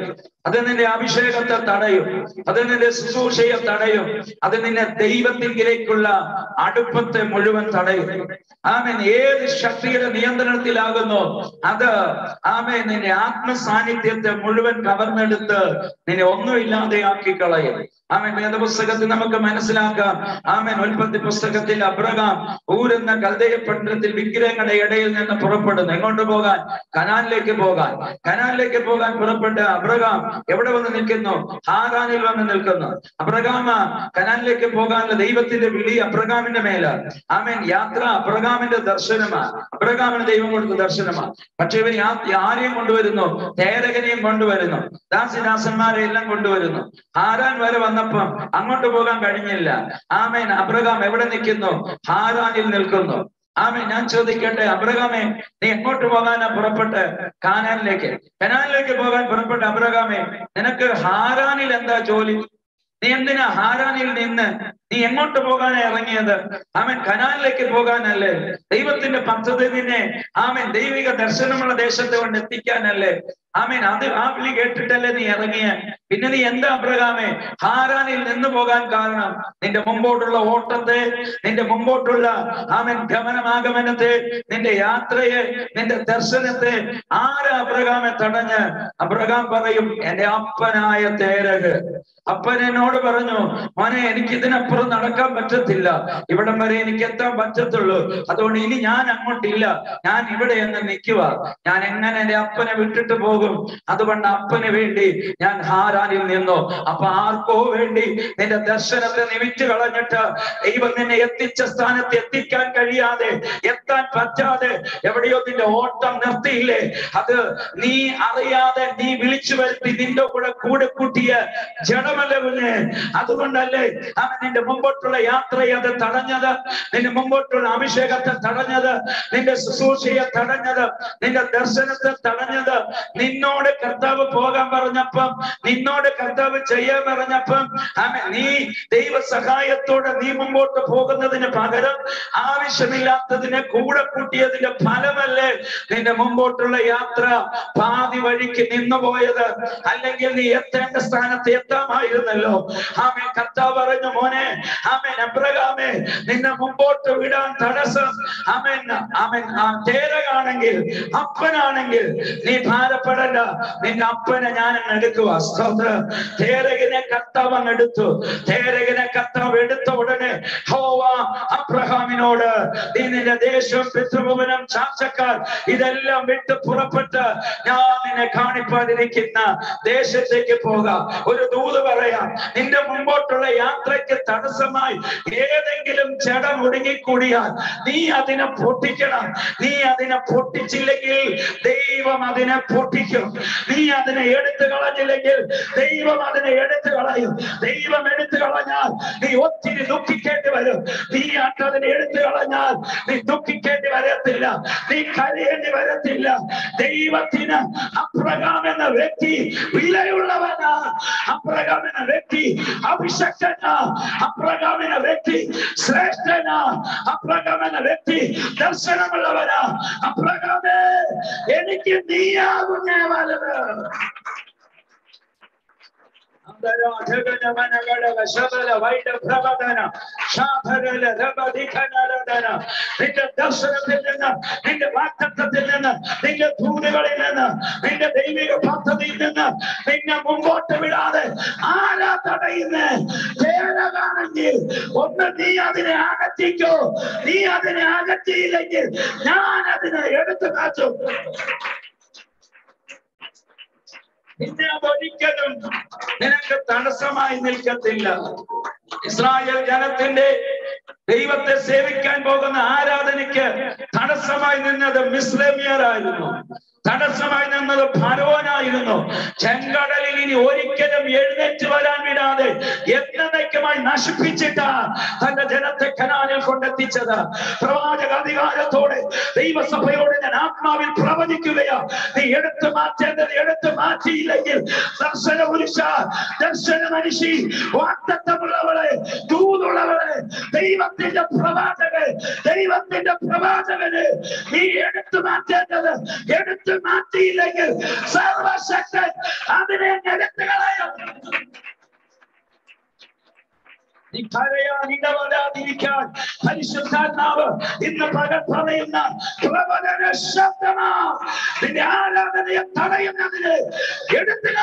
[SPEAKER 1] അത് നിന്റെ അഭിഷേകത്തെ തടയും അത് നിന്റെ ശുശ്രൂഷയെ തടയും അത് നിന്നെ ദൈവത്തിങ്കിലേക്കുള്ള അടുപ്പത്തെ മുഴുവൻ തടയും ആമേൻ ഏത് ശക്തിയുടെ നിയന്ത്രണത്തിലാകുന്നു അത് ആമേൻ നിന്റെ ആത്മസാന്നിധ്യത്തെ മുഴുവൻ കവർന്നെടുത്ത് നിന്നെ ഒന്നുമില്ലാതെയാക്കി കളയും ആമേൻ വേദപുസ്തകത്തിൽ നമുക്ക് മനസ്സിലാക്കാം ആമേൻ ഉൽപ്പത്തി പുസ്തകത്തിൽ അബ്രഹാം ഊരെന്ന കൽദയ പട്ടണത്തിൽ വിഗ്രഹങ്ങളുടെ ഇടയിൽ നിന്ന് പുറപ്പെടുന്നു എങ്ങോട്ട് പോകാൻ കനാലിലേക്ക് പോകാൻ കനാലിലേക്ക് പോകാൻ പുറപ്പെട്ട് അബ്രഹാം എവിടെ വന്ന് നിൽക്കുന്നു ഹാറാനിൽ വന്ന് നിൽക്കുന്നു അബ്രഹാമ കനാലിലേക്ക് പോകാനുള്ള ദൈവത്തിന്റെ വിളി അബ്രഹാമിന്റെ മേല ആമേൻ യാത്ര അബ്രഹാമിന്റെ ദർശനമാണ് അബ്രഹാമിന് ദൈവം കൊടുത്ത ദർശനമാണ് പക്ഷെ ഇവർ ആരെയും കൊണ്ടുവരുന്നു തേരകനെയും കൊണ്ടുവരുന്നു ദാസിദാസന്മാരെ എല്ലാം കൊണ്ടുവരുന്നു ഹാരാൻ വരെ വന്നപ്പം അങ്ങോട്ട് പോകാൻ കഴിഞ്ഞില്ല ആമേൻ അബ്രഹാം എവിടെ നിൽക്കുന്നു ഹാരാനിൽ നിൽക്കുന്നു ആമേ ഞാൻ ചോദിക്കട്ടെ അബ്രഹാമേ നീ എങ്ങോട്ട് പോകാനാ പുറപ്പെട്ട് കാനാനിലേക്ക് കനാനിലേക്ക് പോകാൻ പുറപ്പെട്ട അബ്രഹാമേ നിനക്ക് ഹാരാനിൽ എന്താ ജോലി നീ എന്തിനാ ഹാരാനിൽ നിന്ന് നീ എങ്ങോട്ട് പോകാനാ ഇറങ്ങിയത് ആമൻ കനാലിലേക്ക് പോകാനല്ലേ ദൈവത്തിന്റെ പദ്ധതി നിന്നെ ആമൻ ദൈവിക ദർശനമുള്ള ദേശത്ത് കൊണ്ട് എത്തിക്കാനല്ലേ ആമേൻ അത് ആ വിളി കേട്ടിട്ടല്ലേ നീ ഇറങ്ങിയ പിന്നെ നീ എന്താ അബ്രഹാമേ ഹാരാനിൽ നിന്ന് പോകാൻ കാരണം നിന്റെ മുമ്പോട്ടുള്ള ഓട്ടത്തെ നിന്റെ മുമ്പോട്ടുള്ള ആമൻ ഗമനമാഗമനത്തെ നിന്റെ യാത്രയെ നിന്റെ ദർശനത്തെ ആരാ അബ്രഹാമെ തടഞ്ഞ് അബ്രഹാം പറയും എന്റെ അപ്പനായ തേരക് അപ്പൻ എന്നോട് പറഞ്ഞു മോനെ എനിക്ക് ഇതിനപ്പുറം നടക്കാൻ പറ്റത്തില്ല ഇവിടം വരെ എനിക്ക് എത്താൻ പറ്റത്തുള്ളൂ അതുകൊണ്ട് ഇനി ഞാൻ അങ്ങോട്ടില്ല ഞാൻ ഇവിടെ എന്ന് നിൽക്കുക ഞാൻ എങ്ങനെ എന്റെ അപ്പനെ വിട്ടിട്ട് പോകും അതുകൊണ്ട് അപ്പന് വേണ്ടി ഞാൻ ഹാരാനിൽ നിന്നു അപ്പൊ ആർക്കോ വേണ്ടി നിന്റെ ദർശനത്തെ നിമിറ്റ് കളഞ്ഞിട്ട് ദൈവം നിന്നെ എത്തിച്ച സ്ഥാനത്ത് എത്തിക്കാൻ കഴിയാതെ എത്താൻ പറ്റാതെ എവിടെയോ നിന്റെ ഓട്ടം നിർത്തിയില്ലേ അത് നീ അറിയാതെ നീ വിളിച്ചു വരുത്തി നിന്റെ കൂടെ കൂടെ കൂട്ടിയ ജഡമല്ല കുഞ്ഞ് അതുകൊണ്ടല്ലേ അവൻ നിന്റെ മുമ്പോട്ടുള്ള യാത്രയെ അത് തടഞ്ഞത് നിന്റെ മുമ്പോട്ടുള്ള അഭിഷേകത്തെ തടഞ്ഞത് നിന്റെ ശുശ്രൂഷയെ തടഞ്ഞത് നിന്റെ ദർശനത്തെ തടഞ്ഞത് നിന്നോട് കർത്താവ് പോകാൻ പറഞ്ഞപ്പം നിന്നോട് കർത്താവ് ചെയ്യാൻ പറഞ്ഞപ്പം ആമേ നീ ദൈവ സഹായത്തോടെ നീ മുമ്പോട്ട് പോകുന്നതിന് പകരം ആവശ്യമില്ലാത്തതിനെ കൂടെ കൂട്ടിയതിന്റെ ഫലമല്ലേ നിന്റെ മുമ്പോട്ടുള്ള യാത്ര പാതി വഴിക്ക് നിന്നുപോയത് അല്ലെങ്കിൽ നീ എത്തേണ്ട സ്ഥാനത്ത് എത്താമായിരുന്നല്ലോ ആമേ കർത്താവ് പറഞ്ഞു മോനെ ആമേൻ അബ്രഹാമേ നിന്നെ മുമ്പോട്ട് വിടാൻ തടസ്സം ആമേൻ ആമേൻ ആ തേരകാണെങ്കിൽ അപ്പനാണെങ്കിൽ നീ ഭാരപ്പെടണ്ട നിന്റെ അപ്പനെ ഞാൻ അങ്ങ് എടുക്കുക സ്തോത്ര തേരകിനെ കർത്താവ് അങ്ങ് എടുത്തു തേരകിനെ കർത്താവ് എടുത്ത ഉടനെ ഹോവ അബ്രഹാമിനോട് നീ നിന്റെ ദേശം പിതൃഭവനം ചാർച്ചക്കാർ ഇതെല്ലാം വിട്ട് പുറപ്പെട്ട് ഞാൻ നിന്നെ കാണിപ്പാതിരിക്കുന്ന ദേശത്തേക്ക് പോകാം ഒരു ദൂത് പറയാം നിന്റെ മുമ്പോട്ടുള്ള യാത്രയ്ക്ക് തടസ്സമായി ഏതെങ്കിലും ജഡം ഒടുങ്ങിക്കൂടിയാൽ നീ അതിനെ പൊട്ടിക്കണം നീ അതിനെ പൊട്ടിച്ചില്ലെങ്കിൽ ദൈവം അതിനെ പൊട്ടിക്കും നീ അതിനെ എടുത്തു കളഞ്ഞില്ലെങ്കിൽ ദൈവം അതിനെ എടുത്തു കളയും ദൈവം എടുത്തു കളഞ്ഞാൽ നീ ഒത്തിരി ദുഃഖിക്കേണ്ടി വരും നീ അതിനെ എടുത്തു കളഞ്ഞാൽ നീ ദുഃഖിക്കേണ്ടി വരത്തില്ല നീ കരയേണ്ടി വരത്തില്ല ദൈവത്തിന് അപ്രകാം എന്ന വ്യക്തി വിലയുള്ളവനാ അപ്രകാം എന്ന വ്യക്തി അഭിഷക്തനാ അപ്രകാം എന്ന വ്യക്തി ശ്രേഷ്ഠനാ അപ്രകാം എന്ന വ്യക്തി ദർശനമുള്ളവനാ അപ്രകാമേ എനിക്ക് നീയാകുന്നേ വലുത് നിന്റെ ദർശനത്തിൽ നിന്ന് നിന്റെ വാക്തത്വത്തിൽ നിന്ന് നിന്റെ ദൂതുകളിൽ നിന്ന് നിന്റെ ദൈവിക പദ്ധതിയിൽ നിന്ന് നിന്നെ മുമ്പോട്ട് വിടാതെ ആരാ തടയുന്നേ തേരകാണെങ്കിൽ ഒന്ന് നീ അതിനെ അകറ്റിക്കോ നീ അതിനെ അകറ്റിയില്ലെങ്കിൽ ഞാൻ അതിനെ എടുത്തു കാച്ചു നിന്നെ അതൊരിക്കലും നിനക്ക് തടസ്സമായി നിൽക്കത്തില്ല ഇസ്രായേൽ ജനത്തിന്റെ ദൈവത്തെ സേവിക്കാൻ പോകുന്ന ആരാധനയ്ക്ക് തടസ്സമായി നിന്നത് മിസ്ലമിയറായിരുന്നു തടസ്സമായി നിന്നത് ഫരോനായിരുന്നു ചെങ്കടലിൽ ഇനി ഒരിക്കലും എഴുന്നേറ്റ് വരാൻ വിടാതെ എന്നേക്കുമായി നശിപ്പിച്ചിട്ടാ തന്റെ ജനത്തെ കനാലിൽ കൊണ്ടെത്തിച്ചത് പ്രവാചക അധികാരത്തോടെ ദൈവസഭയോട് ഞാൻ ആത്മാവിൽ പ്രവചിക്കുകയാ നീ എടുത്തു മാറ്റേണ്ടത് എടുത്തു മാറ്റിയില്ലെങ്കിൽ ദർശന പുരുഷ ദർശന മനുഷി വാക്തത്വമുള്ളവളെ ദൂതുള്ളവളെ ദൈവത്തിന്റെ പ്രവാചകൻ ദൈവത്തിന്റെ പ്രവാചകന് നീ എടുത്തു മാറ്റേണ്ടത് എടുത്തു പിടിച്ചു മാറ്റിയില്ലെങ്കിൽ സർവശക്തൻ അതിനെ എടുത്തു കളയും നീ കരയാൻ ഇടവരാതിരിക്കാൻ പരിശുദ്ധാത്മാവ് ഇന്ന് പകൽ പറയുന്ന പ്രബലന ശബ്ദമാ നിന്റെ ആരാധനയെ തടയുന്നതിന് എടുത്തുക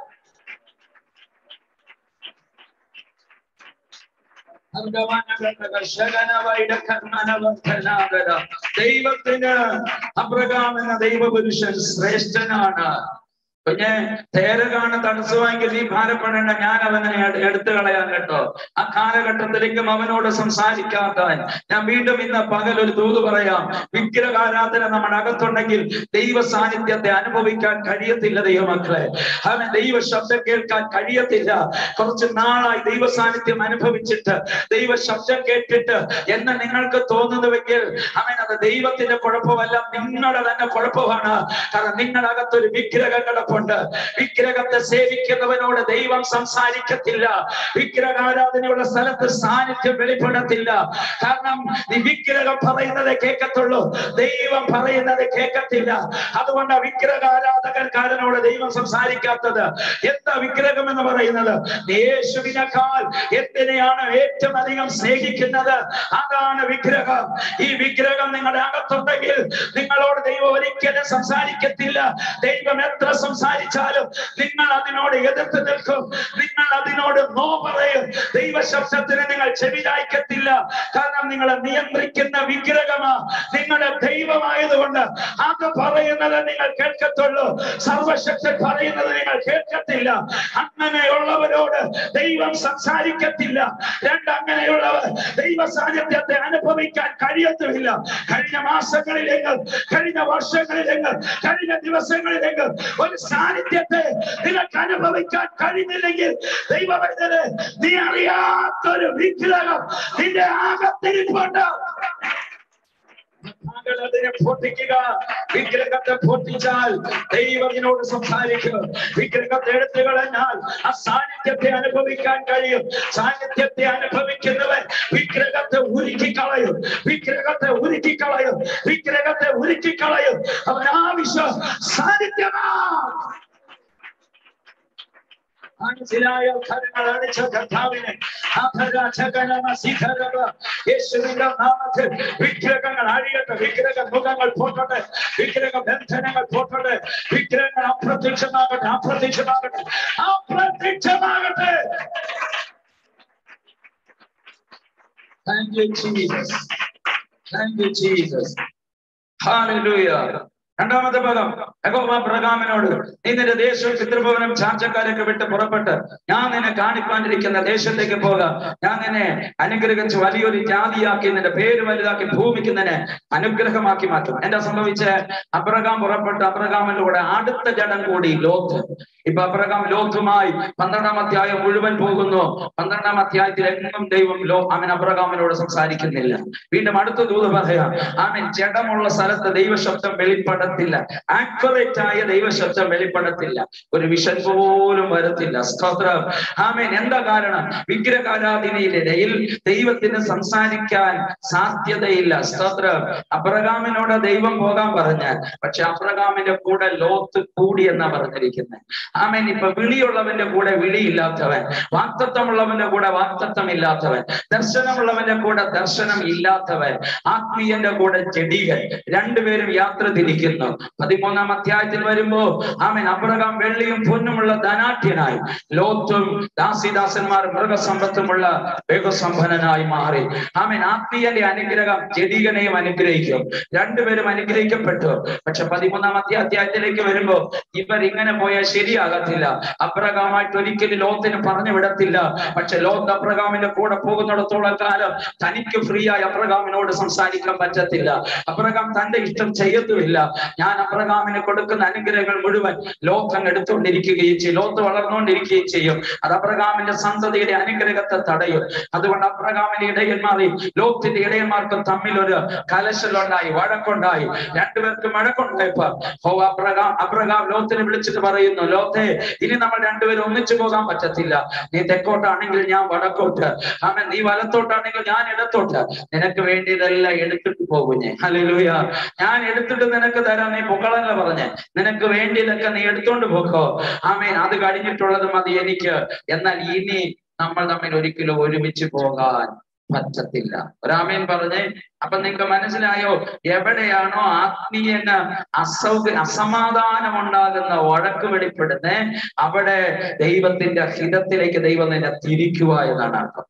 [SPEAKER 1] ദൈവത്തിന് അബ്രഹാം എന്ന ദൈവപുരുഷൻ ശ്രേഷ്ഠനാണ് പിന്നെ തേര കാണാൻ തടസ്സമെങ്കിൽ നീ ഭാരപ്പെടേണ്ട ഞാൻ അവനെ എട്- എടുത്തു കളയാൻ കേട്ടോ ആ കാലഘട്ടത്തിലേക്കും അവനോട് സംസാരിക്കാത്തവൻ ഞാൻ വീണ്ടും ഇന്ന് പകൽ ഒരു തൂത് പറയാം വിഗ്രഹാരാധന നമ്മുടെ അകത്തുണ്ടെങ്കിൽ ദൈവ സാന്നിധ്യത്തെ അനുഭവിക്കാൻ കഴിയത്തില്ല ദൈവമക്കളെ അവൻ ദൈവ ശബ്ദം കേൾക്കാൻ കഴിയത്തില്ല കുറച്ച് നാളായി ദൈവ സാന്നിധ്യം അനുഭവിച്ചിട്ട് ദൈവ ശബ്ദം കേട്ടിട്ട് എന്ന് നിങ്ങൾക്ക് തോന്നുന്നുവെങ്കിൽ അവൻ അത് ദൈവത്തിന്റെ കുഴപ്പമല്ല നിങ്ങളുടെ തന്നെ കുഴപ്പമാണ് കാരണം നിങ്ങളുടെ അകത്തൊരു വിഗ്രഹം കിടപ്പുണ്ട് വിഗ്രഹത്തെ സേവിക്കുന്നവനോട് ദൈവം സംസാരിക്കത്തില്ല വിഗ്രഹാരാധനയുള്ള സ്ഥലത്ത് സാന്നിധ്യം വെളിപ്പെടത്തില്ല കാരണം നീ വിഗ്രഹം പറയുന്നത് കേൾക്കത്തുള്ളൂ ദൈവം പറയുന്നത് കേൾക്കത്തില്ല അതുകൊണ്ട് വിഗ്രഹാരാധകർക്കാരനോട് ദൈവം സംസാരിക്കാത്തത് എന്താ വിഗ്രഹം എന്ന് പറയുന്നത് യേശുവിനേക്കാൾ എന്തിനെയാണ് ഏറ്റവും അധികം സ്നേഹിക്കുന്നത് അതാണ് വിഗ്രഹം ഈ വിഗ്രഹം നിങ്ങളുടെ അകത്തുണ്ടെങ്കിൽ നിങ്ങളോട് ദൈവം ഒരിക്കലും സംസാരിക്കത്തില്ല ദൈവം എത്ര സംസാരിച്ചാലും നിങ്ങൾ അതിനോട് എതിർത്ത് നിൽക്കും നിങ്ങൾ അതിനോട് നോ പറയും ദൈവ ശബ്ദത്തിന് നിങ്ങൾ ചെവിചായ്ക്കത്തില്ല കാരണം നിങ്ങളെ നിയന്ത്രിക്കുന്ന വിഗ്രഹമാ നിങ്ങളുടെ ദൈവമായതുകൊണ്ട് അത് പറയുന്നത് നിങ്ങൾ കേൾക്കത്തുള്ളൂ സർവശക്തൻ പറയുന്നത് നിങ്ങൾ കേൾക്കത്തില്ല അങ്ങനെയുള്ളവരോട് ദൈവം സംസാരിക്കത്തില്ല രണ്ട് അങ്ങനെയുള്ളവർ ദൈവ സാന്നിധ്യത്തെ അനുഭവിക്കാൻ കഴിയത്തുമില്ല കഴിഞ്ഞ മാസങ്ങളിലേക്ക് കഴിഞ്ഞ വർഷങ്ങളിലേക്ക് കഴിഞ്ഞ ദിവസങ്ങളിലേക്ക് ഒരു സാന്നിധ്യത്തെ നിങ്ങൾക്ക് അനുഭവിക്കാൻ കഴിയുന്നില്ലെങ്കിൽ ദൈവവൈദ്യര് നീ അറിയാത്തൊരു വിഗ്രഹം നിന്റെ ആകത്തിരിപ്പുണ്ട് താങ്കൾ അതിനെ പൊട്ടിക്കുക വിഗ്രഹത്തെ പൊട്ടിച്ചാൽ ദൈവത്തിനോട് സംസാരിക്കുക വിഗ്രഹത്തെ എടുത്തു കളഞ്ഞാൽ ആ സാന്നിധ്യത്തെ അനുഭവിക്കാൻ കഴിയും സാന്നിധ്യത്തെ അനുഭവിക്കുന്നവൻ വിഗ്രഹത്തെ ഉരുക്കി കളയും വിഗ്രഹത്തെ ഉരുക്കി കളയും വിഗ്രഹത്തെ ഉരുക്കി കളയും അവൻ ആവശ്യം സാന്നിധ്യമാ മനസ്സിലായ കരങ്ങൾ അടിച്ച കർത്താവിനെ യേശുവിന്റെ നാമത്തിൽ വിഗ്രഹങ്ങൾ അഴിയട്ടെ വിഗ്രഹ മുഖങ്ങൾ പോട്ടെ വിഗ്രഹ ബന്ധനങ്ങൾ പോട്ടെ വിഗ്രഹങ്ങൾ അപ്രത്യക്ഷമാകട്ടെ അപ്രത്യക്ഷമാകട്ടെ അപ്രത്യക്ഷമാകട്ടെ Thank you, Jesus. Thank you, Jesus. Hallelujah. രണ്ടാമത്തെ പദം യഹോവ പ്രകാമനോട് നീ നിന്റെ ദേശവും പിതൃഭവനം ചാർച്ചക്കാരൊക്കെ വിട്ട് പുറപ്പെട്ട് ഞാൻ നിന്നെ കാണിപ്പാനിരിക്കുന്ന ദേശത്തേക്ക് പോകാം ഞാൻ നിന്നെ അനുഗ്രഹിച്ച് വലിയൊരു ജാതിയാക്കി നിന്റെ പേര് വലുതാക്കി ഭൂമിക്ക് നിന്നെ അനുഗ്രഹമാക്കി മാറ്റും എന്താ സംഭവിച്ച അബ്രഹാം പുറപ്പെട്ട് അബ്രഹാമിന്റെ കൂടെ അടുത്ത ജനം കൂടി ലോത്ത് ഇപ്പൊ അബ്രഹാം ലോത്തുമായി പന്ത്രണ്ടാം അധ്യായം മുഴുവൻ പോകുന്നു പന്ത്രണ്ടാം അധ്യായത്തിൽ എങ്ങും ദൈവം ലോ അവൻ അബ്രഹാമിനോട് സംസാരിക്കുന്നില്ല വീണ്ടും അടുത്ത ദൂത് പറയാം ആമൻ ജഡമുള്ള സ്ഥലത്ത് ദൈവശബ്ദം വെളിപ്പെടത്തില്ല ആക്യുറേറ്റ് ആയ ദൈവശബ്ദം വെളിപ്പെടത്തില്ല ഒരു വിഷൻ പോലും വരത്തില്ല സ്തോത്രം ആമേൻ എന്താ കാരണം വിഗ്രഹാരാധനയിലിടയിൽ ദൈവത്തിന് സംസാരിക്കാൻ സാധ്യതയില്ല സ്തോത്രം അബ്രഹാമിനോട് ദൈവം പോകാൻ പറഞ്ഞ പക്ഷെ അബ്രഹാമിന്റെ കൂടെ ലോത്ത് കൂടി എന്നാ പറഞ്ഞിരിക്കുന്നത് ആമേൻ ഇപ്പൊ വിളിയുള്ളവന്റെ കൂടെ വിളിയില്ലാത്തവൻ വാക്തത്വമുള്ളവന്റെ കൂടെ വാക്തത്വം ഇല്ലാത്തവൻ ദർശനമുള്ളവന്റെ കൂടെ ദർശനം ഇല്ലാത്തവൻ ആത്മീയന്റെ കൂടെ ചെടികൾ രണ്ടുപേരും യാത്ര തിരിക്കുന്നു പതിമൂന്നാം അധ്യായത്തിൽ വരുമ്പോ ആമേൻ അബ്രഹാം വെള്ളിയും പൊന്നുമുള്ള ധനാഠ്യനായി ലോത്തും ദാസിദാസന്മാർ മൃഗസമ്പത്തുമുള്ള വേഗസമ്പന്നനായി മാറി ആമേൻ ആത്മീയന്റെ അനുഗ്രഹം ജഡികനെയും അനുഗ്രഹിക്കും രണ്ടുപേരും അനുഗ്രഹിക്കപ്പെട്ടു പക്ഷെ പതിമൂന്നാം അധ്യായത്തിലേക്ക് വരുമ്പോ ഇവർ ഇങ്ങനെ പോയാൽ ശരിയാകത്തില്ല അബ്രഹാമായിട്ട് ഒരിക്കലും ലോത്തിന് പറഞ്ഞു വിടത്തില്ല പക്ഷെ ലോത്ത് അബ്രഹാമിന്റെ കൂടെ പോകുന്നിടത്തോളം കാലം തനിക്ക് ഫ്രീ ആയി അബ്രഹാമിനോട് സംസാരിക്കാൻ പറ്റത്തില്ല അബ്രഹാം തന്റെ ഇഷ്ടം ചെയ്യത്തുമില്ല ഞാൻ അബ്രഹാമിന് കൊടുക്കുന്ന അനുഗ്രഹങ്ങൾ മുഴുവൻ ലോത്ത് അങ്ങ് എടുത്തുകൊണ്ടിരിക്കുകയും ചെയ്യും ലോത്ത് വളർന്നുകൊണ്ടിരിക്കുകയും ചെയ്യും അത് അബ്രഹാമിന്റെ സന്തതിയുടെ അനുഗ്രഹത്തെ തടയും അതുകൊണ്ട് അബ്രഹാമിന്റെ ഇടയന്മാറി ലോത്തിന്റെ ഇടയന്മാർക്കും തമ്മിൽ ഒരു കലശലുണ്ടായി വഴക്കുണ്ടായി രണ്ടുപേർക്കും വഴക്കുണ്ടായപ്പോ ഓ അബ്രഹാം അബ്രഹാം ലോത്തിനെ വിളിച്ചിട്ട് പറയുന്നു ലോത്തെ ഇനി നമ്മൾ രണ്ടുപേരും ഒന്നിച്ചു പോകാൻ പറ്റത്തില്ല നീ തെക്കോട്ടാണെങ്കിൽ ഞാൻ വടക്കോട്ട് ആമൻ നീ വലത്തോട്ടാണെങ്കിൽ ഞാൻ ഇടത്തോട്ട് നിനക്ക് വേണ്ടി ഇതെല്ലാം എടുത്തിട്ട് പോകും ഞാൻ ഹല്ലേലൂയ ഞാൻ എടുത്തിട്ട് നിനക്ക് തരാം നീ പൊക്കളല്ല പറഞ്ഞ് നിനക്ക് വേണ്ടിയതൊക്കെ നീ എടുത്തോണ്ട് പോക്കോ ആമേൻ അത് കഴിഞ്ഞിട്ടുള്ളത് മതി എനിക്ക് എന്നാൽ ഇനി നമ്മൾ തമ്മിൽ ഒരിക്കലും ഒരുമിച്ച് പോകാൻ പറ്റത്തില്ല ഒരാമേൻ പറഞ്ഞ് അപ്പൊ നിങ്ങൾക്ക് മനസ്സിലായോ എവിടെയാണോ ആത്മീയന് അസൗക അസമാധാനം ഉണ്ടാകുന്ന വഴക്ക് വെളിപ്പെടുന്നേ അവിടെ ദൈവത്തിന്റെ ഹിതത്തിലേക്ക് ദൈവം നിന്നെ തിരിക്കുക എന്നാണ് അർത്ഥം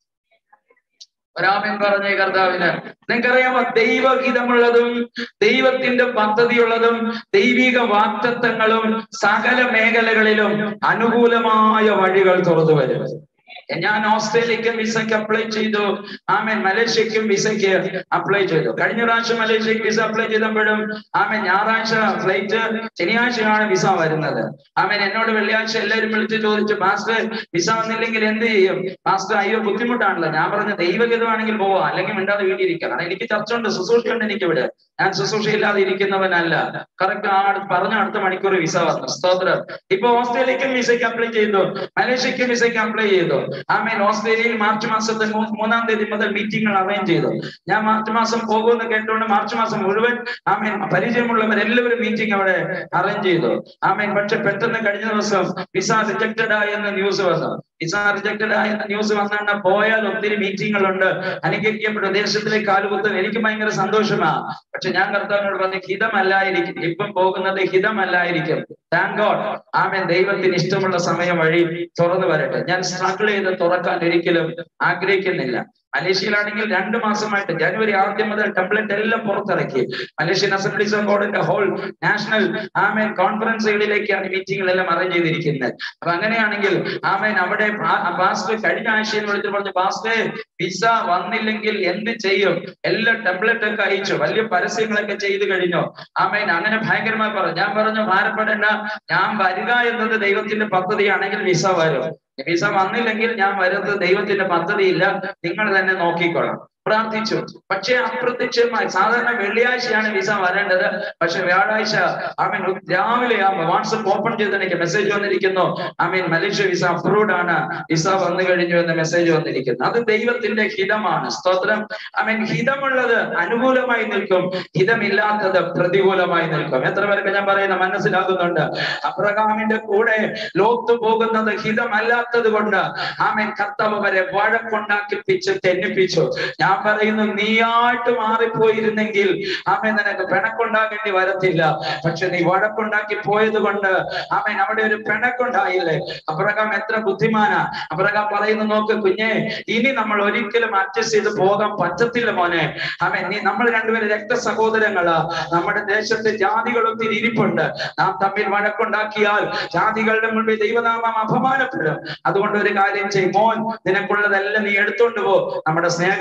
[SPEAKER 1] ഒരാമൻ പറഞ്ഞ കർത്താവിന് നിങ്ങൾക്കറിയാമോ ദൈവഹിതമുള്ളതും ദൈവത്തിന്റെ പദ്ധതിയുള്ളതും ദൈവിക വാക്തത്വങ്ങളും സകല മേഖലകളിലും അനുകൂലമായ വഴികൾ തുറന്നു വരും ഞാൻ ഓസ്ട്രേലിയക്കും വിസയ്ക്ക് അപ്ലൈ ചെയ്തു ആമേൻ മലേഷ്യക്കും വിസയ്ക്ക് അപ്ലൈ ചെയ്തു കഴിഞ്ഞ പ്രാവശ്യം മലേഷ്യക്ക് വിസ അപ്ലൈ ചെയ്തപ്പോഴും ആമേൻ ഞായറാഴ്ച ഫ്ലൈറ്റ് ശനിയാഴ്ചയാണ് വിസ വരുന്നത് ആമേൻ എന്നോട് വെള്ളിയാഴ്ച എല്ലാവരും വിളിച്ച് ചോദിച്ചു മാസ്റ്റർ വിസ വന്നില്ലെങ്കിൽ എന്ത് ചെയ്യും മാസ്റ്റർ അയ്യോ ബുദ്ധിമുട്ടാണല്ലോ ഞാൻ പറഞ്ഞ ദൈവഗതമാണെങ്കിൽ പോവാം അല്ലെങ്കിൽ മിണ്ടാതെ വീട്ടിലിരിക്കാം കാരണം എനിക്ക് ചർച്ച ഉണ്ട് ശുശ്രൂഷയുണ്ട് എനിക്ക് ഇവിടെ ഞാൻ ശുശ്രൂഷയില്ലാതെ ഇരിക്കുന്നവനല്ല കറക്റ്റ് ആ അടുത്ത് പറഞ്ഞ അടുത്ത മണിക്കൂർ വിസ വന്നു സ്തോത്രം ഇപ്പൊ ഓസ്ട്രേലിയക്കും വിസയ്ക്ക് അപ്ലൈ ചെയ്തു മലേഷ്യക്കും വിസയ്ക്ക് അപ്ലൈ ചെയ്തു ആമേൻ ഓസ്ട്രേലിയയിൽ മാർച്ച് മാസത്തെ മൂ- മൂന്നാം തീയതി മുതൽ മീറ്റിംഗുകൾ അറേഞ്ച് ചെയ്തു ഞാൻ മാർച്ച് മാസം പോകുമെന്ന് കേട്ടുകൊണ്ട് മാർച്ച് മാസം മുഴുവൻ ആമേൻ പരിചയമുള്ളവരെല്ലാവരും മീറ്റിംഗ് അവിടെ അറേഞ്ച് ചെയ്തു ആമേൻ പക്ഷെ പെട്ടെന്ന് കഴിഞ്ഞ ദിവസം വിസ റിജക്റ്റഡ് ആയി എന്ന ന്യൂസ് വന്നു വിസ റിജക്റ്റഡ് ആയി എന്ന ന്യൂസ് വന്നാണ് പോയാൽ ഒത്തിരി മീറ്റിങ്ങുകളുണ്ട് അനുഗ്രഹിക്കപ്പെട്ട ദേശത്തിലേക്ക് കാലുകുത്തും എനിക്ക് ഭയങ്കര സന്തോഷമാ പക്ഷെ ഞാൻ കർത്താവിനോട് പറഞ്ഞു ഹിതമല്ലായിരിക്കും ഇപ്പം പോകുന്നത് ഹിതമല്ലായിരിക്കും താങ്ക് ഗോഡ് ആമേൻ ദൈവത്തിന് ഇഷ്ടമുള്ള സമയം വഴി തുറന്നു വരട്ടെ ഞാൻ സ്ട്രഗിൾ ചെയ്ത് തുറക്കാൻ ഒരിക്കലും ആഗ്രഹിക്കുന്നില്ല മലേഷ്യയിലാണെങ്കിൽ രണ്ട് മാസമായിട്ട് ജനുവരി ആദ്യം മുതൽ ടെംപ്ലേറ്റ് എല്ലാം പുറത്തിറക്കി മലേഷ്യൻ അസംബ്ലീസ് ഓഫ് ഗോഡിന്റെ ഹോൾ നാഷണൽ ആമേൻ കോൺഫറൻസുകളിലേക്കാണ് മീറ്റിംഗുകളെല്ലാം അറേഞ്ച് ചെയ്തിരിക്കുന്നത് അപ്പൊ അങ്ങനെയാണെങ്കിൽ ആമേൻ അവിടെ പാസ്റ്റർ കഴിഞ്ഞ ആഴ്ചയിൽ വിളിച്ചു പറഞ്ഞു പാസ്റ്റർ വിസ വന്നില്ലെങ്കിൽ എന്ത് ചെയ്യും എല്ലാം ടെംപ്ലേറ്റ് ഒക്കെ അയച്ചു വലിയ പരസ്യങ്ങളൊക്കെ ചെയ്തു കഴിഞ്ഞു ആമേൻ അങ്ങനെ ഭയങ്കരമായി പറഞ്ഞു ഞാൻ പറഞ്ഞു ഭാരപ്പെടേണ്ട ഞാൻ വരിക എന്നത് ദൈവത്തിന്റെ പദ്ധതിയാണെങ്കിൽ വിസ വരും വിസ വന്നില്ലെങ്കിൽ ഞാൻ വരുന്നത് ദൈവത്തിന്റെ പദ്ധതിയില്ല നിങ്ങൾ തന്നെ നോക്കിക്കോളാം പ്രാർത്ഥിച്ചു പക്ഷേ അപ്രത്യക്ഷമായി സാധാരണ വെള്ളിയാഴ്ചയാണ് വിസ വരേണ്ടത് പക്ഷെ വ്യാഴാഴ്ച ആമീൻ രാവിലെ ആകുമ്പോൾ വാട്സപ്പ് ഓപ്പൺ ചെയ്ത് എനിക്ക് മെസ്സേജ് വന്നിരിക്കുന്നു ആമീൻ മലേഷ്യ വിസ അപ്രൂവ്ഡ് ആണ് വിസ വന്നു കഴിഞ്ഞു എന്ന മെസ്സേജ് വന്നിരിക്കുന്നു അത് ദൈവത്തിന്റെ ഹിതമാണ് സ്തോത്രം ആമീൻ ഹിതമുള്ളത് അനുകൂലമായി നിൽക്കും ഹിതമില്ലാത്തത് പ്രതികൂലമായി നിൽക്കും എത്ര പേർക്ക് ഞാൻ പറയുന്ന മനസ്സിലാകുന്നുണ്ട് അബ്രഹാമിന്റെ കൂടെ ലോത്ത് പോകുന്നത് ഹിതമല്ലാത്തത് കൊണ്ട് ആമേൻ കർത്താവ് വരെ വഴക്കുണ്ടാക്കിപ്പിച്ച് തെന്നിപ്പിച്ചു ഞാൻ പറയുന്നു നീയായിട്ട് മാറിപ്പോയിരുന്നെങ്കിൽ ആമേൻ നിനക്ക് പിണക്കുണ്ടാകേണ്ടി വരത്തില്ല പക്ഷെ നീ വഴക്കുണ്ടാക്കി പോയത് കൊണ്ട് ആമേൻ അവിടെ ഒരു പിണക്കുണ്ടായില്ലേ അബ്രഹാം എത്ര ബുദ്ധിമാനാ അബ്രഹാം പറയുന്നു നോക്ക് കുഞ്ഞെ ഇനി നമ്മൾ ഒരിക്കലും അഡ്ജസ്റ്റ് ചെയ്ത് പോകാൻ പറ്റത്തില്ല മോനെ ആമേൻ നീ നമ്മൾ രണ്ടുപേരും രക്തസഹോദരങ്ങളാ നമ്മുടെ ദേശത്ത് ജാതികൾ ഒത്തിരി ഇരിപ്പുണ്ട് നാം തമ്മിൽ വഴക്കുണ്ടാക്കിയാൽ ജാതികളുടെ മുൻപിൽ ദൈവനാമം അപമാനപ്പെടും അതുകൊണ്ട് ഒരു കാര്യം ചെയ്യും മോൻ നിനക്കുള്ളതെല്ലാം നീ എടുത്തോണ്ട് പോ നമ്മുടെ സ്നേഹ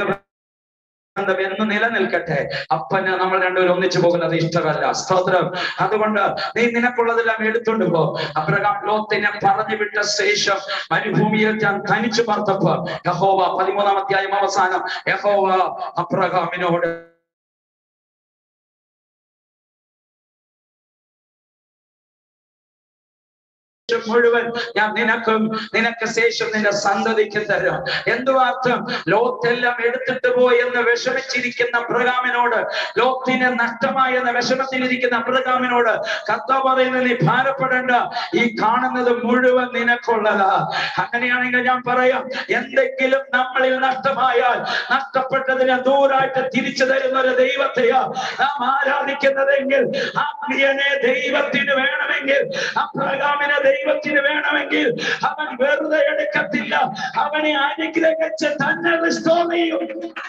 [SPEAKER 1] ബന്ധം എന്ന് നിലനിൽക്കട്ടെ അപ്പന് നമ്മൾ രണ്ടുപേരും ഒന്നിച്ചു പോകുന്നത് ഇഷ്ടമല്ല സ്തോത്രം അതുകൊണ്ട് നീ നിനക്കുള്ളതെല്ലാം എടുത്തോണ്ട് പോ അബ്രഹാം ലോത്തിനെ പറഞ്ഞു വിട്ട ശേഷം മരുഭൂമിയിൽ ഞാൻ തനിച്ചു പാർത്തപ്പോ യഹോവ പതിമൂന്നാം അധ്യായം അവസാനം യഹോവ അബ്രഹാമിനോട് മുഴുവൻ ഞാൻ നിനക്കും നിനക്ക് ശേഷം നിന്റെ സന്തതിക്ക് തരാം എന്തുവാർത്ഥം ലോത്തെല്ലാം എടുത്തിട്ട് പോയി എന്ന് വിഷമിച്ചിരിക്കുന്ന അബ്രഹാമിനോട് ലോത്തിന് നഷ്ടമായി എന്ന വിഷമത്തിലിരിക്കുന്ന അബ്രഹാമിനോട് കത്ത പറയുന്നത് നീ ഭാരപ്പെടേണ്ട ഈ കാണുന്നത് മുഴുവൻ നിനക്കുള്ളതാ അങ്ങനെയാണെങ്കിൽ ഞാൻ പറയാം എന്തെങ്കിലും നമ്മളിൽ നഷ്ടമായാൽ നഷ്ടപ്പെട്ടതിനെ ദൂരായിട്ട് തിരിച്ചു തരുന്ന ഒരു ദൈവത്തെയാ നാം ആരാധിക്കുന്നതെങ്കിൽ ആത്മീയനെ ദൈവത്തിന് വേണമെങ്കിൽ അബ്രഹാമിനെ ദൈവത്തിന് വേണമെങ്കിൽ അവൻ വെറുതെ എടുക്കത്തില്ല അവനെ അനുഗ്രഹിച്ച് തന്നെ റിസ്റ്റോർ ചെയ്യും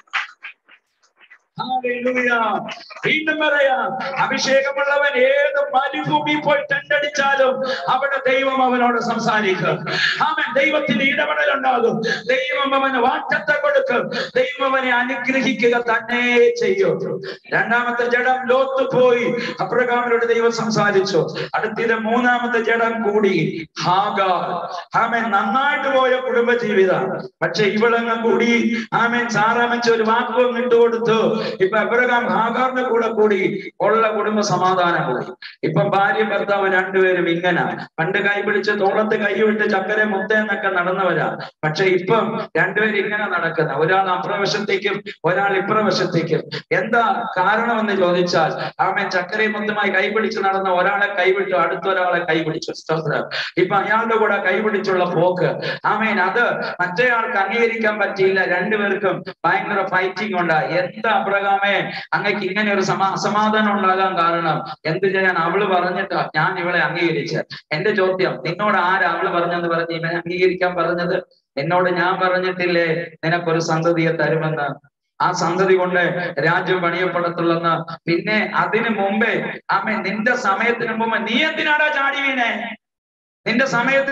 [SPEAKER 1] ഹല്ലേലൂയ. വീണ്ടും പറയാം അഭിഷേകമുള്ളവൻ ഏത് മരുഭൂമി പോയി ടെണ്ടടിച്ചാലും അവിടെ ദൈവം അവനോട് സംസാരിക്കും അവൻ ദൈവത്തിന് ഇടപെടൽ ഉണ്ടാകും ദൈവം അവന് വാറ്റത്തെ കൊടുക്കും ദൈവം അവനെ അനുഗ്രഹിക്കുക തന്നെ ചെയ്യും രണ്ടാമത്തെ ജഡം ലോത്ത് പോയി അബ്രഹാമിനോട് ദൈവം സംസാരിച്ചു അടുത്തത് മൂന്നാമത്തെ ജഡം കൂടി ഹാഗാർ ആമേൻ നന്നായിട്ട് പോയ കുടുംബ ജീവിതം പക്ഷെ ഇവളങ്ങ് കൂടി ആമേൻ സാറാമച്ച ഒരു വാക്കും ഇട്ടുകൊടുത്തു ഇപ്പൊ അബ്രഹാം ഹാഗാറിനെ കൂടെ കൂടി ഉള്ള കുടുംബ സമാധാനം പോയി ഇപ്പൊ ഭാര്യ ഭർത്താവ് രണ്ടുപേരും ഇങ്ങനെ പണ്ട് കൈ പിടിച്ച് തോളത്ത് കൈ വിട്ട് ചക്കര മുത്ത എന്നൊക്കെ നടന്നവരാ പക്ഷെ ഇപ്പം രണ്ടുപേരും ഇങ്ങനെ നടക്കുന്ന ഒരാൾ അപ്രവശത്തേക്കും ഒരാൾ ഇപ്രവശത്തേക്കും എന്താ കാരണമെന്ന് ചോദിച്ചാൽ ആമൻ ചക്കരയും മുത്തുമായി കൈ പിടിച്ച് നടന്ന ഒരാളെ കൈവിട്ടു അടുത്തൊരാളെ കൈ പിടിച്ചു സ്തോത്രം ഇപ്പൊ അയാളുടെ കൂടെ കൈ പിടിച്ചുള്ള പോക്ക് ആമേൻ അത് മറ്റേയാൾക്ക് അംഗീകരിക്കാൻ പറ്റിയില്ല രണ്ടുപേർക്കും ഭയങ്കര ഫൈറ്റിംഗ് ഉണ്ടായി എന്താ അബ്രഹാമേ അങ്ങക്ക് ഇങ്ങനെ ഒരു സമാ അസമാധാനം ഉണ്ടാകാൻ കാരണം എന്ത് ചെയ്യാൻ അവള് പറഞ്ഞിട്ടാ ഞാൻ ഇവളെ അംഗീകരിച്ച് എന്റെ ചോദ്യം നിന്നോട് ആരാ അവള് പറഞ്ഞെന്ന് പറഞ്ഞ് ഇവനെ അംഗീകരിക്കാൻ പറഞ്ഞത് എന്നോട് ഞാൻ പറഞ്ഞിട്ടില്ലേ നിനക്കൊരു സന്തതിയെ തരുമെന്ന് ആ സന്തതി കൊണ്ട് രാജ്യം പണിയപ്പെടത്തുള്ളെന്ന് പിന്നെ അതിനു മുമ്പേ ആമേ നിന്റെ സമയത്തിന് മുമ്പ് നീ എന്തിനാടാ ചാടി വീണേ നിന്റെ സമയത്ത്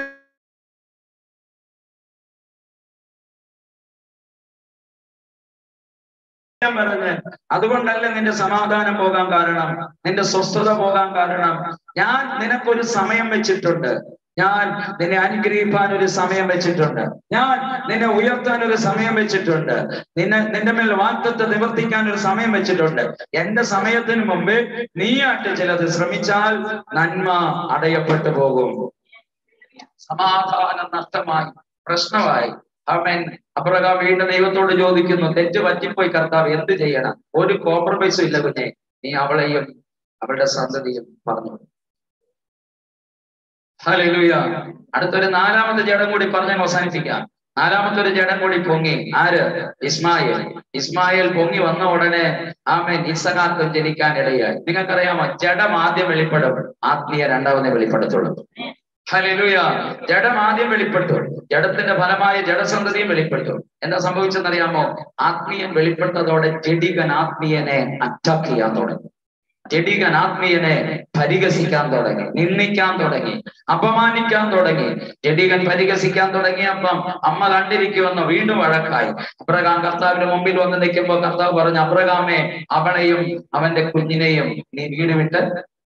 [SPEAKER 1] ഞാൻ പറഞ്ഞ് അതുകൊണ്ടല്ല നിന്റെ സമാധാനം പോകാൻ കാരണം നിന്റെ സ്വസ്ഥത പോകാൻ കാരണം ഞാൻ നിനക്കൊരു സമയം വെച്ചിട്ടുണ്ട് ഞാൻ നിന്നെ അനുഗ്രഹിക്കാൻ ഒരു സമയം വെച്ചിട്ടുണ്ട് ഞാൻ നിന്നെ ഉയർത്താൻ ഒരു സമയം വെച്ചിട്ടുണ്ട് നിന്നെ നിന്റെ മേൽ വാക്തത്വം നിവർത്തിക്കാൻ ഒരു സമയം വെച്ചിട്ടുണ്ട് എന്റെ സമയത്തിന് മുമ്പ് നീയായിട്ട് ചിലത് ശ്രമിച്ചാൽ നന്മ അടയപ്പെട്ടു പോകും സമാധാനം നഷ്ടമായി പ്രശ്നമായി അവൻ അബ്രഹാം വീണ്ടും ദൈവത്തോട് ചോദിക്കുന്നു തെറ്റ് പറ്റിപ്പോയി കർത്താവ് എന്ത് ചെയ്യണം ഒരു കോംപ്രമൈസും ഇല്ല കുഞ്ഞെ നീ അവളെയും അവളുടെ സന്തതിയും പറഞ്ഞു ഹല്ലേലൂയ അടുത്തൊരു നാലാമത്തെ ജഡം കൂടി പറഞ്ഞ് അവസാനിപ്പിക്കാം നാലാമത്തെ ഒരു ജഡം കൂടി പൊങ്ങി ആര് ഇസ്മായിൽ ഇസ്മായിൽ പൊങ്ങി വന്ന ഉടനെ ആമേൻ ഇസഹാക്കും ജനിക്കാനിടയായി നിങ്ങൾക്കറിയാമോ ജഡം ആദ്യം വെളിപ്പെടും ആത്മീയ രണ്ടാമതേ വെളിപ്പെടുത്തുള്ളൂ ഹല്ലേലൂയ ജഡം ആദ്യം വെളിപ്പെട്ടു ജഡത്തിന്റെ ഫലമായ ജഡസന്തതിയും വെളിപ്പെട്ടു എന്താ സംഭവിച്ചെന്നറിയാമോ ആത്മീയൻ വെളിപ്പെട്ടതോടെ ജഡികൻ ആത്മീയനെ അറ്റാക്ക് ചെയ്യാൻ തുടങ്ങി ജഡികൻ ആത്മീയനെ പരിഹസിക്കാൻ തുടങ്ങി നിന്ദിക്കാൻ തുടങ്ങി അപമാനിക്കാൻ തുടങ്ങി ജഡികൻ പരിഹസിക്കാൻ തുടങ്ങിയപ്പം അമ്മ കണ്ടിരിക്കുമെന്ന് വീണ്ടും വഴക്കായി അബ്രഹാം കർത്താവിന്റെ മുമ്പിൽ വന്ന് നിൽക്കുമ്പോൾ കർത്താവ് പറഞ്ഞു അബ്രഹാമേ അവളെയും അവന്റെ കുഞ്ഞിനെയും നീ വീട് വിട്ട്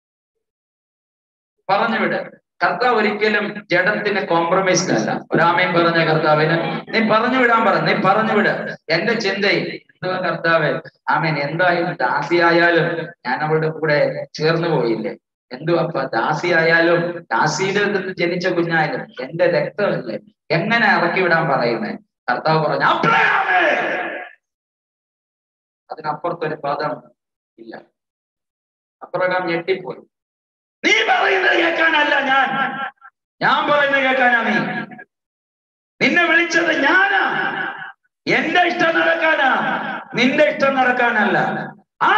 [SPEAKER 1] പറഞ്ഞു വിട് കർത്താവ് ഒരിക്കലും ജഡത്തിന് കോംപ്രമൈസ് അല്ല ഒരാമയും പറഞ്ഞ കർത്താവിന് നീ പറഞ്ഞു വിടാൻ പറ നീ പറഞ്ഞു വിട് എന്റെ ചിന്തയിൽ എന്തുവാ കർത്താവ് ആമേൻ എന്തായാലും ദാസിയായാലും ഞാൻ അവളുടെ കൂടെ ചേർന്ന് പോയില്ലേ എന്തുവപ്പ ദാസിയായാലും ദാസിയുടെ നിന്ന് ജനിച്ച കുഞ്ഞായാലും എന്റെ രക്തമല്ലേ എങ്ങനെ ഇറക്കി വിടാൻ പറയുന്നേ കർത്താവ് പറഞ്ഞു "അബ്രഹാമേ!" അതിനപ്പുറത്തൊരു പദം ഇല്ല അബ്രഹാം ഞെട്ടിപ്പോയി നീ പറയുന്നത് കേൾക്കാനല്ല ഞാൻ ഞാൻ പറയുന്നത് കേൾക്കാനാ നീ നിന്നെ വിളിച്ചത് ഞാനാ എന്റെ ഇഷ്ടം നടക്കാനാ നിന്റെ ഇഷ്ടം നടക്കാനല്ല ആ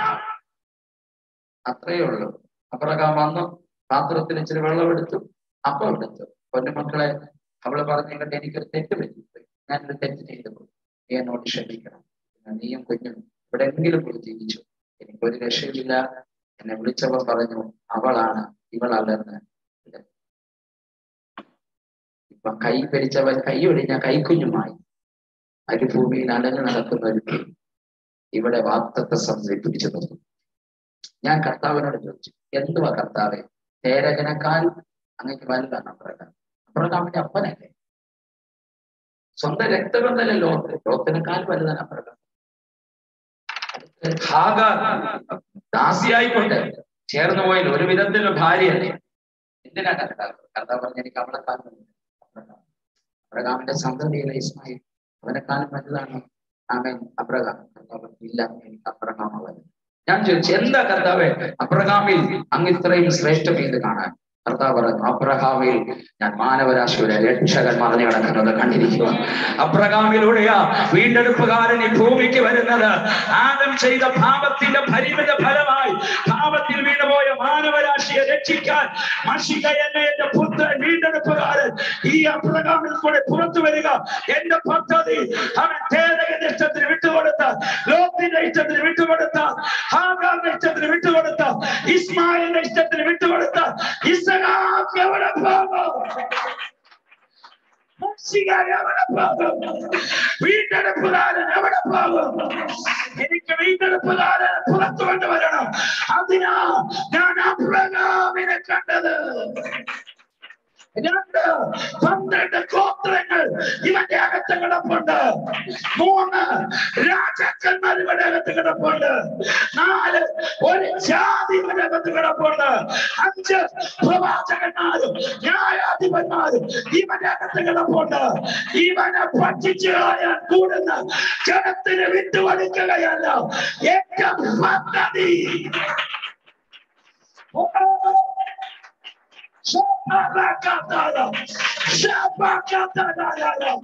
[SPEAKER 1] അത്രയേ ഉള്ളൂ അബ്രഹാം വന്നു പാത്രത്തിൽ ഇച്ചിരി വെള്ളം എടുത്തു അപ്പം എടുത്തു പൊന്നുമക്കളെ അവള് പറഞ്ഞിട്ട് എനിക്കൊരു തെറ്റ് പറ്റിപ്പോയി ഞാനൊരു തെറ്റ് ചെയ്തു പോയി നീ എന്നോട് ക്ഷമിക്കണം പിന്നെ നീയും കുഞ്ഞും എവിടെയെങ്കിലും പോയി ജീവിച്ചു എനിക്കൊരു രക്ഷയില്ല എന്നെ വിളിച്ചവർ പറഞ്ഞു അവളാണ് ഇവളല്ലെന്ന് ഇപ്പൊ കൈ പിടിച്ചവൻ കൈ ഒടിഞ്ഞ കൈക്കുഞ്ഞുമായി അരുഭൂമിയിൽ അലഞ്ഞു നടക്കുന്ന ഒരു വ്യക്തി ഇവിടെ വാക്തത്വ സംസ്ഥ പിടിച്ചു നിർത്തും ഞാൻ കർത്താവിനോട് ചോദിച്ചു എന്തുവാ കർത്താവെ തേരകനേക്കാൾ അങ്ങേക്ക് വലുതാണ് അബ്രഹാം അബ്രഹാമിന്റെ അപ്പനല്ലേ സ്വന്തം രക്തബന്ധല്ലേ ലോകത്ത് ലോകത്തിനേക്കാൾ വലുതാണ് അബ്രഹാം ഹാഗാർ ദാസിയായിക്കൊണ്ട് ചേർന്ന് പോയാൽ ഒരു വിധത്തിൽ ഭാര്യയല്ലേ എന്തിനാ കർത്താവ് കർത്താവ് പറഞ്ഞ എനിക്ക് അവളെ കാലം അബ്രഹാമിന്റെ സന്തതിയിലെ ഇസ്മായിൽ അവനെക്കാളും വലുതാണ് ആമേൻ അബ്രഹാം കർത്താവ് ഇല്ല എനിക്ക് അബ്രഹാം അവൻ ഞാൻ ചോദിച്ചു എന്താ കർത്താവെ അബ്രഹാമിൽ അങ്ങ് ഇത്രയും ശ്രേഷ്ഠം ചെയ്ത് കാണാൻ കർത്താവ് പറഞ്ഞു അബ്രഹാമിൽ ഞാൻ മാനവരാശിയുടെ രക്ഷകൻ മറഞ്ഞു കിടക്കുന്നത് കണ്ടിരിക്കുക അബ്രഹാമിലൂടെയാ വീണ്ടെടുപ്പുകാരൻ ഈ ഭൂമിക്ക് വരുന്നത് ആദം ചെയ്ത പാപത്തിന്റെ പരിമിത ഫലമായി പാപത്തിൽ വീണുപോയ മാനവരാശിയെ രക്ഷിക്കാൻ മഷിക എന്ന എന്റെ പുത്രൻ വീണ്ടെടുപ്പുകാരൻ ഈ അബ്രഹാമിൽ കൂടെ പുറത്തു വരിക എന്റെ പദ്ധതി അവൻ തേരകന്റെ ഇഷ്ടത്തിന് വിട്ടുകൊടുത്ത ലോകത്തിന്റെ ഇഷ്ടത്തിന് വിട്ടുകൊടുത്ത ഹാഗാറിന്റെ ഇഷ്ടത്തിന് വിട്ടുകൊടുത്ത ഇസ്മായിലിന്റെ ഇഷ്ടത്തിന് വിട്ടുകൊടുത്ത ഇസഹാക്ക് എവിടെ പോകും മോശികാരൻ എവിടെ പോകും വീണ്ടെടുപ്പുകാരൻ എവിടെ പോകും എനിക്ക് വീണ്ടെടുപ്പുകാരൻ പുറത്തു കൊണ്ടുവരണം അതിനാ ഞാൻ അബ്രഹാമിനെ കണ്ടത് രണ്ട് പന്ത്രണ്ട് ഗോത്രങ്ങൾ ഇവന്റെ അകത്ത് കിടപ്പുണ്ട് മൂന്ന് രാജാക്കന്മാർ ഇവന്റെ അകത്ത് കിടപ്പുണ്ട് നാല് വീട്ടിനകത്ത് കിടപ്പുണ്ട് അഞ്ച് പ്രവാചകന്മാരും ന്യായാധിപന്മാരും ഇവന്റെ അകത്ത് കിടപ്പുണ്ട് ഇവനെ പറ്റിച്ചു കളയാൻ കൂടുന്ന ജനത്തിന് വിട്ടുകൊടുക്കുകയല്ല എന്റെ പദ്ധതി Shabakatala. Shabakatala.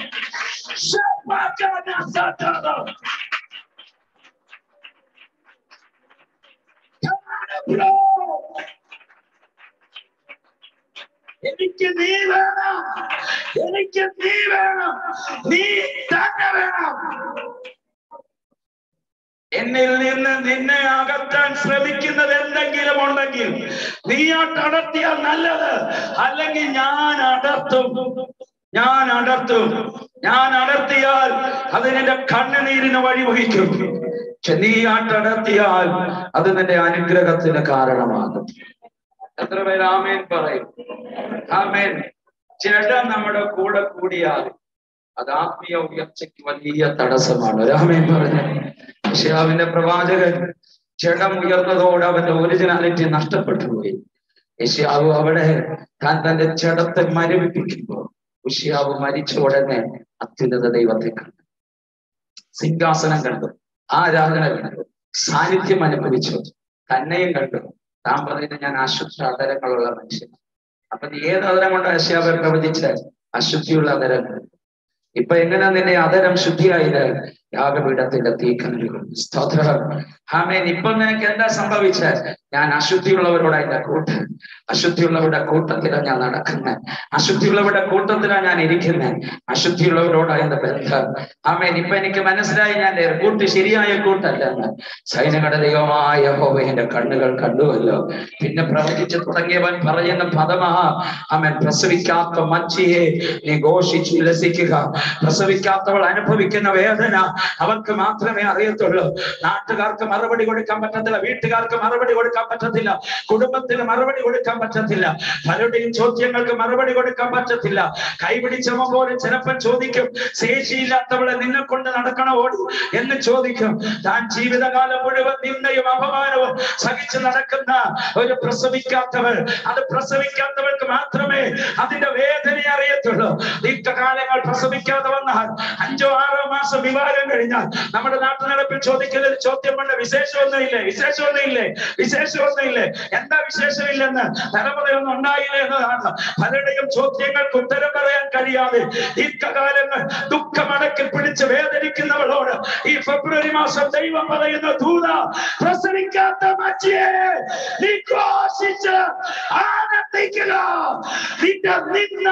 [SPEAKER 1] Shabakatala. Bro. എനിക്ക് നീ വേണം എനിക്ക് നീ വേണം നീ തന്നെ വേണം എന്നിൽ നിന്ന് നിന്നെ അകറ്റാൻ ശ്രമിക്കുന്നത് എന്തെങ്കിലും ഉണ്ടെങ്കിൽ നീ ആ അടർത്തിയാൽ നല്ലത് അല്ലെങ്കിൽ ഞാൻ അടർത്തും ഞാൻ അടർത്തും ഞാൻ അടർത്തിയാൽ അത് നിന്റെ കണ്ണുനീരിന് വഴിവഹിക്കും പക്ഷെ നീ ആട്ടടർത്തിയാൽ അത് നിന്റെ അനുഗ്രഹത്തിന് കാരണമാകും എത്ര പേര് ആമേൻ പറയും ആമേൻ ജഡം നമ്മുടെ കൂടെ കൂടിയാൽ അത് ആത്മീയ ഉയർച്ചയ്ക്ക് വലിയ തടസ്സമാണ് രാമേൻ പറഞ്ഞു പക്ഷെ അവന്റെ പ്രവാചകൻ ജഡം ഉയർന്നതോടെ അവന്റെ ഒറിജിനാലിറ്റി നഷ്ടപ്പെട്ടു പോയി യശ്യാവ് അവിടെ താൻ തന്റെ ജഡത്തെ മരവിപ്പിക്കുമ്പോൾ ഉഷ്യാവ് മരിച്ച ഉടനെ അത്യുന്നത ദൈവത്തെ കണ്ടു സിംഹാസനം കണ്ടു ആരാധന കണ്ടു സാന്നിധ്യം അനുഭവിച്ചു തന്നെയും കണ്ടു താൻ പറയുന്നത് ഞാൻ അശുദ്ധ അതരങ്ങളുള്ള മനുഷ്യൻ അപ്പൊ നീ ഏത് അതരം കൊണ്ട് അശ്യാവ് പ്രവചിച്ച് അശുദ്ധിയുള്ള അതരങ്ങൾ ഇപ്പൊ എങ്ങനെ നിന്റെ അതരം ശുദ്ധിയായത് യാഗപീഠത്തിന്റെ തീക്കനലുകൾ സ്തോത്രം ആമേൻ ഇപ്പൊ നിനക്ക് എന്താ സംഭവിച്ച ഞാൻ അശുദ്ധിയുള്ളവരോട് എന്റെ കൂട്ട് അശുദ്ധിയുള്ളവരുടെ കൂട്ടത്തിലാണ് ഞാൻ നടക്കുന്നത് അശുദ്ധിയുള്ളവരുടെ കൂട്ടത്തിലാണ് ഞാൻ ഇരിക്കുന്നത് അശുദ്ധിയുള്ളവരോട് എന്റെ ബന്ധം ആമേൻ ഇപ്പൊ എനിക്ക് മനസ്സിലായി ഞാൻ എൻ്റെ കൂട്ട് ശരിയായ കൂട്ടല്ലെന്ന് സൈന്യങ്ങളുടെ ദൈവമായ ഹോവയുടെ കണ്ണുകൾ കണ്ടുവല്ലോ പിന്നെ പ്രവചിച്ചു തുടങ്ങിയവൻ പറയുന്ന പദമാ അവൻ പ്രസവിക്കാത്ത മച്ചിയെ നീ ഘോഷിച്ചു ഉല്ലസിക്കുക പ്രസവിക്കാത്തവൾ അനുഭവിക്കുന്ന വേദന അവർക്ക് മാത്രമേ അറിയത്തുള്ളൂ നാട്ടുകാർക്ക് മറുപടി കൊടുക്കാൻ പറ്റത്തില്ല വീട്ടുകാർക്ക് മറുപടി കൊടുക്കാൻ പറ്റത്തില്ല കുടുംബത്തിന് മറുപടി കൊടുക്കാൻ പറ്റത്തില്ല പലരുടെയും ചോദ്യങ്ങൾക്ക് മറുപടി കൊടുക്കാൻ പറ്റത്തില്ല കൈപിടിച്ചവ പോലെ ചിലപ്പോൾ ചോദിക്കും ശേഷിയില്ലാത്തവളെ നിന്നെ കൊണ്ട് നടക്കണ ഓടി എന്ന് ചോദിക്കും താൻ ജീവിതകാലം മുഴുവൻ നിന്നയും അപമാനവും സഹിച്ച് നടക്കുന്ന ഒരു പ്രസവിക്കാത്തവൾ അത് പ്രസവിക്കാത്തവൾക്ക് മാത്രമേ അതിന്റെ വേദന അറിയത്തുള്ളൂ ദീർഘകാലങ്ങൾ പ്രസവിക്കാതെ വന്നാൽ അഞ്ചോ ആറോ മാസം വിവാഹം കഴിഞ്ഞാൽ നമ്മുടെ നാട്ടു നടപ്പിൽ ചോദിക്കുന്ന ഒരു ചോദ്യമുണ്ട് വിശേഷമൊന്നുമില്ലേ വിശേഷമൊന്നുമില്ലേ വിശേഷമൊന്നുമില്ലേ എന്താ വിശേഷമില്ലെന്ന് തലമുറയൊന്നും ഉണ്ടായില്ല എന്നതാണ് പലരുടെയും ചോദ്യങ്ങൾക്ക് ഉത്തരം പറയാൻ കഴിയാതെ ദീർഘകാലങ്ങൾ ദുഃഖമടക്കിൽ പിടിച്ച് വേദനിക്കുന്നവളോട് ഈ ഫെബ്രുവരി മാസം ദൈവം പറയുന്ന ദൂത പ്രസവിക്കാത്ത മച്ചിയെ നീ ഘോഷിച്ച് ആനന്ദിക്കുക നിന്റെ നിന്ന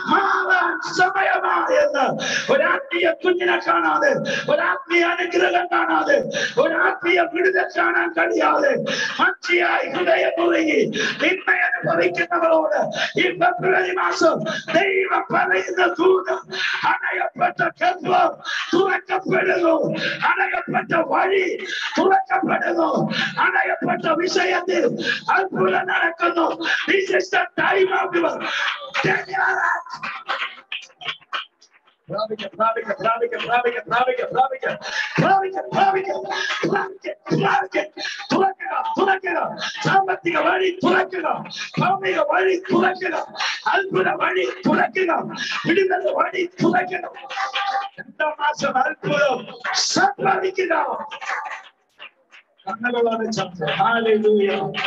[SPEAKER 1] മാറാൻ സമയമായെന്ന് ഒരാത്മീയ കുഞ്ഞിനെ കാണാതെ ഒരാത്മീയ അനുഗ്രഹം കാണാതെ ഒരാത്മീയ വിടുതൽ കാണാൻ കഴിയാതെ മച്ചിയായി ഹൃദയം മുറുകി നിന്നെ അനുഭവിക്കുന്നവരോട് ഈ ഫെബ്രുവരി മാസം ദൈവം പറയുന്ന ദൂതം അടയപ്പെട്ട ഗർഭം തുറക്കപ്പെടുന്നു അടയപ്പെട്ട വഴി തുറക്കപ്പെടുന്നു അടയപ്പെട്ട വിഷയത്തിൽ അത്ഭുതം നടക്കുന്നു This is the time of your deliverance. പ്രാപിക്ക, പ്രാപിക്ക, പ്രാപിക്ക, പ്രാപിക്ക, പ്രാപിക്ക, പ്രാപിക്ക, പ്രാപിക്ക, പ്രാപിക്ക, പ്രാപിക്ക, പ്രാപിക്ക. തുറക്കുക, തുറക്കുക. സാമ്പത്തിക വഴി തുറക്കുക ഭൗമിക വഴി തുറക്കുക അത്ഭുത വഴി തുറക്കുക വിടുതൽ വഴി തുറക്കുക രണ്ടാം മാസം അത്ഭുതം സംഭവിക്കുക കണ്ണുകളാണ് ചന്ദ്ര ഹാലൂയ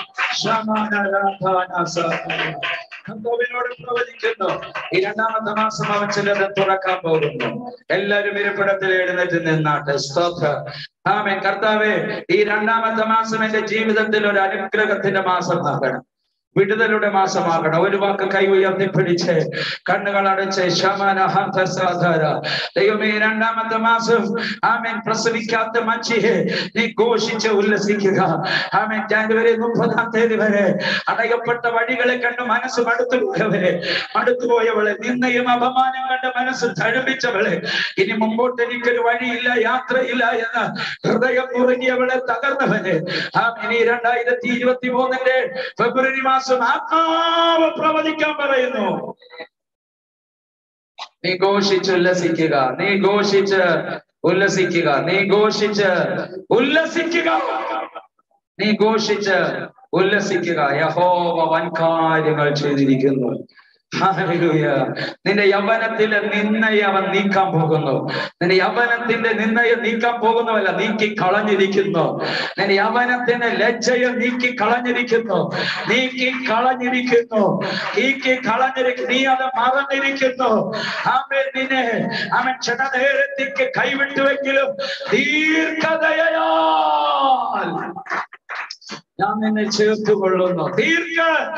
[SPEAKER 1] കർത്താവിനോട് പ്രവചിക്കുന്നു ഈ രണ്ടാമത്തെ മാസം അവൻ ചിലത് തുറക്കാൻ പോകുന്നു എല്ലാവരും ഇരിപ്പിടത്തിൽ എഴുന്നേറ്റ് നിന്നാട്ടെ സ്തോത്ര ആമേൻ കർത്താവേ ഈ രണ്ടാമത്തെ മാസം എന്റെ ജീവിതത്തിൽ ഒരു അനുഗ്രഹത്തിന്റെ മാസമാകണം വിടുതലുടെ മാസമാകണം ഒരു വാക്ക് കൈ ഉയർത്തിപ്പിടിച്ച് കണ്ണുകൾ അടച്ച് ശമന ഹന്തസാധാര ദൈവമേ രണ്ടാമത്തെ മാസം ആമേൻ പ്രസവിക്കാത്ത മച്ചിയെ നീ ഘോഷിച്ച് ഉല്ലസിക്കുക ആമേൻ ജാനുവരി മുപ്പതാം തീയതി വരെ അടയപ്പെട്ട വഴികളെ കണ്ട് മനസ്സ് മടുത്തുപോയവരെ മടുത്തുപോയവളെ നിന്നയും അപമാനം കണ്ട് മനസ്സ് തഴുപ്പിച്ചവളെ ഇനി മുമ്പോട്ട് എനിക്കൊരു വഴിയില്ല യാത്രയില്ല എന്ന് ഹൃദയം മുറുകിയവളെ തകർന്നവനെ ആമേൻ ഈ രണ്ടായിരത്തി ഇരുപത്തി മൂന്നിന്റെ ഫെബ്രുവരി മാസം ആത്മാവ് പ്രവചിക്കാൻ പറയുന്നു നീ ഘോഷിച്ച് ഉല്ലസിക്കുക നീ ഘോഷിച്ച് ഉല്ലസിക്കുക നീ ഘോഷിച്ച് ഉല്ലസിക്കുക നീ ഘോഷിച്ച് ഉല്ലസിക്കുക യഹോവ വൻകാര്യങ്ങൾ ചെയ്തിരിക്കുന്നു ഹല്ലേലൂയ. നിന്റെ യൗവനത്തിലെ നിന്നയെ അവൻ നീക്കാൻ പോകുന്നു നിന്റെ യൗവനത്തിന്റെ നിന്നയെ നീക്കാൻ പോകുന്നവല്ല നീക്കി കളഞ്ഞിരിക്കുന്നു നിന്റെ യൗവനത്തിന്റെ ലജ്ജയെ നീക്കി കളഞ്ഞിരിക്കുന്നു നീക്കി കളഞ്ഞിരിക്കുന്നു നീക്കി കളഞ്ഞിരിക്കുന്നു നീ അത് മറന്നിരിക്കുന്നു അവൻ നിന്നെ അവൻ ക്ഷണനേരത്തേക്ക് കൈവിട്ടുവെങ്കിലും ദീർഘതയാൽ ഞാൻ നിന്നെ ചേർത്ത് കൊള്ളുന്നു ദീർഘ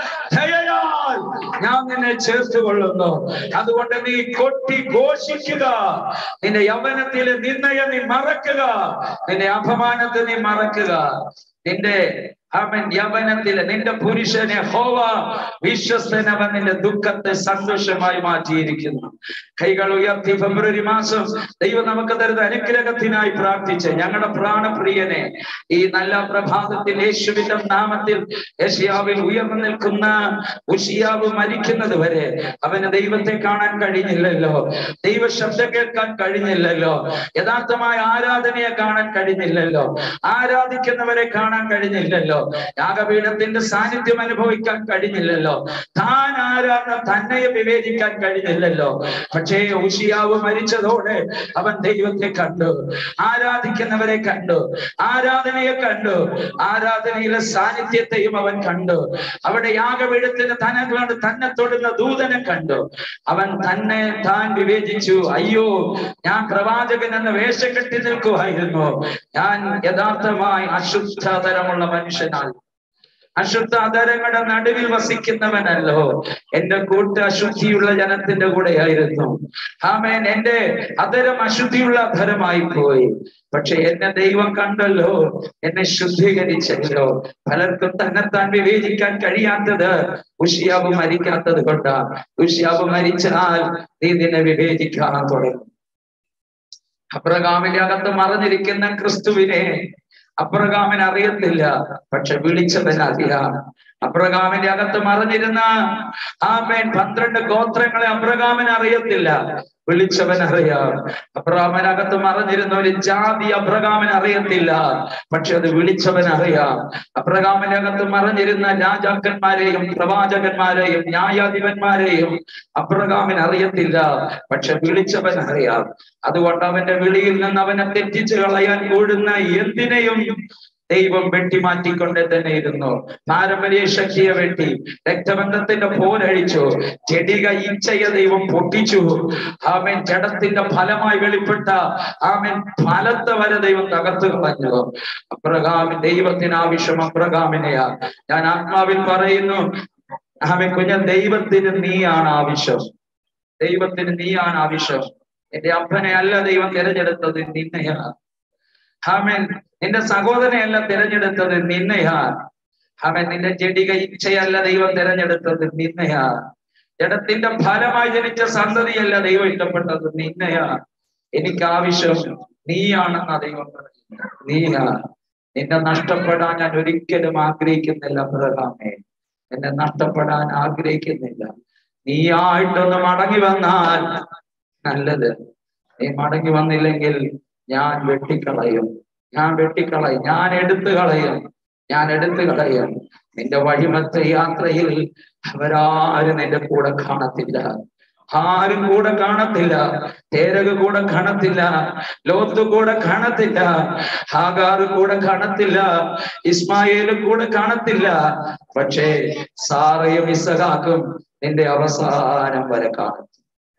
[SPEAKER 1] ദയയാൽ ഞാൻ നിന്നെ ചേർത്ത് കൊള്ളുന്നു അതുകൊണ്ട് നീ കൊട്ടി ഘോഷിക്കുക നിന്റെ യൗവനത്തിലെ നിന്നയെ നീ മറക്കുക നിന്റെ അപമാനത്തെ നീ മറക്കുക നിന്റെ അവൻ യവനത്തിലെ നിന്റെ പുരുഷനെ ഹോവ വിശ്വസ്തനവൻ നിന്റെ ദുഃഖത്തെ സന്തോഷമായി മാറ്റിയിരിക്കുന്നു കൈകൾ ഉയർത്തി ഫെബ്രുവരി മാസം ദൈവം നമുക്ക് തരുന്ന അനുഗ്രഹത്തിനായി പ്രാർത്ഥിച്ച് ഞങ്ങളുടെ പ്രാണപ്രിയനെ ഈ നല്ല പ്രഭാതത്തിൽ യേശുവിന്റെ നാമത്തിൽ യശയാവിൽ ഉയർന്നു നിൽക്കുന്ന ഉഷിയാവ് മരിക്കുന്നത് വരെ അവന് ദൈവത്തെ കാണാൻ കഴിഞ്ഞില്ലല്ലോ ദൈവ ശബ്ദം കേൾക്കാൻ കഴിഞ്ഞില്ലല്ലോ യഥാർത്ഥമായ ആരാധനയെ കാണാൻ കഴിഞ്ഞില്ലല്ലോ ആരാധിക്കുന്നവരെ കാണാൻ കഴിഞ്ഞില്ലല്ലോ യാഗപീഠത്തിന്റെ സാന്നിധ്യം അനുഭവിക്കാൻ കഴിഞ്ഞില്ലല്ലോ താൻ ആരാണ് തന്നെ വിവേചിക്കാൻ കഴിഞ്ഞില്ലല്ലോ പക്ഷേ ഉഷിയാവ് മരിച്ചതോടെ അവൻ ദൈവത്തെ കണ്ടു ആരാധിക്കുന്നവരെ കണ്ടു ആരാധനയെ കണ്ടു ആരാധനയിലെ സാന്നിധ്യത്തെയും അവൻ കണ്ടു അവിടെ യാഗപീഠത്തിന് തന്നെ കണ്ട് തന്നെ തൊടുന്ന ദൂതനെ കണ്ടു അവൻ തന്നെ താൻ വിവേചിച്ചു അയ്യോ ഞാൻ പ്രവാചകൻ എന്ന വേഷം കെട്ടി നിൽക്കുമായിരുന്നു ഞാൻ യഥാർത്ഥമായി അശുദ്ധതരമുള്ള മനുഷ്യനാണ് അശുദ്ധ അധരങ്ങളുടെ നടുവിൽ വസിക്കുന്നവനല്ലോ എന്റെ കൂട്ട് അശുദ്ധിയുള്ള ജനത്തിന്റെ കൂടെയായിരുന്നു ആമേൻ എന്റെ അധരം അശുദ്ധിയുള്ള അധരമായി പോയി പക്ഷെ എന്നെ ദൈവം കണ്ടല്ലോ എന്നെ ശുദ്ധീകരിച്ചല്ലോ പലർക്കും തന്നെത്താൻ വിവേചിക്കാൻ കഴിയാത്തത് ഉഷിയാവ് മരിക്കാത്തത് കൊണ്ടാ ഉഷിയാവ് മരിച്ചാൽ നീ നിന്നെ വിവേചിക്കാൻ തുടങ്ങും അബ്രഹാമിന്റെ അകത്ത് മറഞ്ഞിരിക്കുന്ന ക്രിസ്തുവിനെ അബ്രഹാമിന് അറിയത്തില്ല പക്ഷെ വിളിച്ചവൻ അറിയാം അബ്രഹാമിന്റെ അകത്ത് മറഞ്ഞിരുന്ന ആമേൻ പന്ത്രണ്ട് ഗോത്രങ്ങളെ അബ്രഹാമിന് അറിയത്തില്ല വിളിച്ചവൻ അറിയാം അബ്രഹാമിനകത്ത് മറഞ്ഞിരുന്ന ഒരു ജാതി അബ്രഹാമിന് അറിയത്തില്ല പക്ഷെ അത് വിളിച്ചവൻ അറിയാം അബ്രഹാമിന്റെ അകത്ത് മറഞ്ഞിരുന്ന രാജാക്കന്മാരെയും പ്രവാചകന്മാരെയും ന്യായാധിപന്മാരെയും അബ്രഹാമിന് അറിയത്തില്ല പക്ഷെ വിളിച്ചവൻ അറിയാം അതുകൊണ്ട് അവന്റെ വിളിയിൽ നിന്ന് അവനെ തെറ്റിച്ചു കളയാൻ കൂടുന്ന എന്തിനേയും ദൈവം വെട്ടിമാറ്റിക്കൊണ്ട് തന്നെ ഇരുന്നു പാരമ്പര്യ ശക്തിയെ വെട്ടി രക്തബന്ധത്തിന്റെ പോരഴിച്ചു ചെടിക ഇച്ഛയെ ദൈവം പൊട്ടിച്ചു ആമേൻ ജഡത്തിന്റെ ഫലമായി വെളിപ്പെട്ട ആമേൻ ഫലത്തെ വരെ ദൈവം തകർത്തു കളഞ്ഞു അബ്രഹാമിൻ ദൈവത്തിന് ആവശ്യം അബ്രഹാമിനെയാ ഞാൻ ആത്മാവിൽ പറയുന്നു ആമേൻ കുഞ്ഞ ദൈവത്തിന് നീയാണ് ആവശ്യം ദൈവത്തിന് നീയാണ് ആവശ്യം എന്റെ അപ്പനെ അല്ല ദൈവം തിരഞ്ഞെടുത്തത് നിന്നെയാണ് ആമേൻ നിന്റെ സഹോദരനെയല്ല തിരഞ്ഞെടുത്തത് നിന്നെയാ അവൻ നിന്റെ ജഡിക ഇച്ഛയല്ല ദൈവം തിരഞ്ഞെടുത്തത് നിന്നെയാ ജഡത്തിന്റെ ഫലമായി ജനിച്ച സന്തതിയല്ല ദൈവം ഇഷ്ടപ്പെട്ടത് നിന്നെയാ എനിക്ക് ആവശ്യം നീയാണെന്ന ദൈവം പറയുന്നത് നീയാ നിന്നെ നഷ്ടപ്പെടാൻ ഞാൻ ഒരിക്കലും ആഗ്രഹിക്കുന്നില്ല അബ്രഹാമേ എന്നെ നഷ്ടപ്പെടാൻ ആഗ്രഹിക്കുന്നില്ല നീയായിട്ടൊന്ന് മടങ്ങി വന്നാൽ നല്ലത് നീ മടങ്ങി വന്നില്ലെങ്കിൽ ഞാൻ വെട്ടിക്കളയും ഞാൻ വെട്ടിക്കളയും ഞാൻ എടുത്തു കളയും ഞാൻ എടുത്തു കളയും നിന്റെ വഴിമത്തെ യാത്രയിൽ അവരാരും നിന്റെ കൂടെ കാണത്തില്ല ആരും കൂടെ കാണത്തില്ല തേരക കൂടെ കാണത്തില്ല ലോത്ത് കൂടെ കാണത്തില്ല ഹാഗാറ് കൂടെ കാണത്തില്ല ഇസ്മായേല് കൂടെ കാണത്തില്ല പക്ഷേ സാറയും ഇസഹാക്കും നിന്റെ അവസാനം വരെ കാണും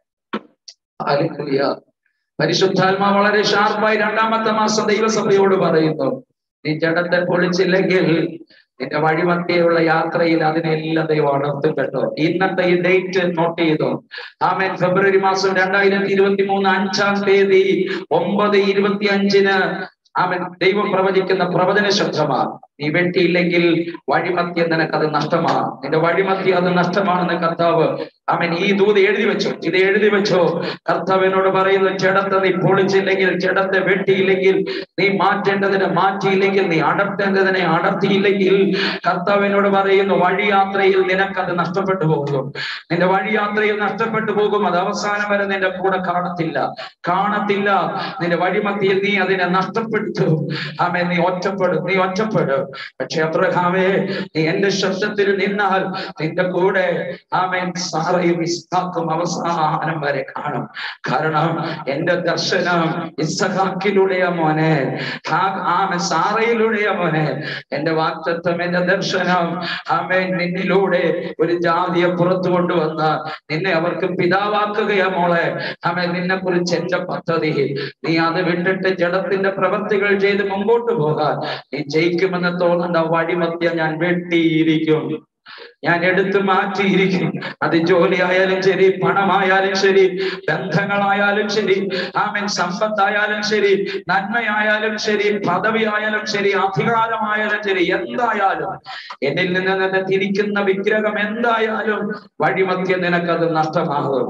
[SPEAKER 1] ഹല്ലേലൂയ പരിശുദ്ധാത്മാ വളരെ ഷാർപ്പായി രണ്ടാമത്തെ മാസം ദൈവസഭയോട് പറയുന്നു നീ ജഡത്തെ പൊളിച്ചില്ലെങ്കിൽ നിന്റെ വഴിമധ്യയുള്ള യാത്രയിൽ അതിനെല്ലാം ദൈവം അണർത്തും കേട്ടോ ഇന്നത്തെ ഈ ഡേറ്റ് നോട്ട് ചെയ്തു ആമേൻ ഫെബ്രുവരി മാസം രണ്ടായിരത്തി ഇരുപത്തി മൂന്ന് അഞ്ചാം തീയതി ഒമ്പത് ഇരുപത്തി അഞ്ചിന് അവൻ ദൈവം പ്രവചിക്കുന്ന പ്രവചന ശബ്ദമാണ് നീ വെട്ടിയില്ലെങ്കിൽ വഴിമധ്യം നിനക്കത് നഷ്ടമാണ് നിന്റെ വഴിമധ്യം അത് നഷ്ടമാണെന്ന് കർത്താവ് അവൻ ഈ ദൂത് എഴുതി വെച്ചു ഇത് എഴുതി വെച്ചോ കർത്താവിനോട് പറയുന്നു ജഡത്തെ നീ പൊളിച്ചില്ലെങ്കിൽ ജഡത്തെ വെട്ടിയില്ലെങ്കിൽ നീ മാറ്റേണ്ടതിനെ മാറ്റിയില്ലെങ്കിൽ നീ അടർത്തേണ്ടതിനെ അടർത്തിയില്ലെങ്കിൽ കർത്താവിനോട് പറയുന്നു വഴിയാത്രയിൽ നിനക്കത് നഷ്ടപ്പെട്ടു പോകും നിന്റെ വഴിയാത്രയിൽ നഷ്ടപ്പെട്ടു പോകും അത് അവസാനം വരെ നിന്റെ കൂടെ കാണത്തില്ല കാണത്തില്ല നിന്റെ വഴിമത്തിയിൽ നീ അതിനെ നഷ്ടപ്പെടുത്തു ആമേ നീ ഒറ്റപ്പെടും നീ ഒറ്റപ്പെടും പക്ഷെ അബ്രഹാമേ നീ എന്റെ ശബ്ദത്തിൽ നിന്നാൽ നിന്റെ കൂടെ ആമേൻ സാറയും ഇസ്ഹാക്കും അവസാനം വരെ കാണും കാരണം എന്റെ ദർശനം ഇസഹാക്കിലൂടെയാ മോനെ ഹാ- ആമേൻ സാറയിലൂടെയാ മോനെ എന്റെ വാക്തത്വം എന്റെ ദർശനം ആമേൻ നിന്നിലൂടെ ഒരു ജാതിയെ പുറത്തു കൊണ്ടുവന്ന നിന്നെ അവർക്ക് പിതാവാക്കുകയാ മോളെ ആമേൻ നിന്നെ കുറിച്ച് എന്റെ പദ്ധതി നീ അത് വിട്ടിട്ട് ജഡത്തിന്റെ പ്രവർത്തികൾ ചെയ്ത് മുമ്പോട്ട് പോകാൻ നീ ജയിക്കുമെന്ന് തോന്നുന്ന വഴിമധ്യ ഞാൻ വെട്ടിയിരിക്കും ഞാൻ എടുത്തു മാറ്റിയിരിക്കും അത് ജോലിയായാലും ശരി പണമായാലും ശരി ബന്ധങ്ങളായാലും ശരി ആമൻ സമ്പത്തായാലും ശരി നന്മയായാലും ശരി പദവിയായാലും ശരി അധികാരമായാലും ശരി എന്തായാലും എന്നിൽ നിന്ന് നിന്നെ തിരിക്കുന്ന വിഗ്രഹം എന്തായാലും വഴിമധ്യ നിനക്കത് നഷ്ടമാകും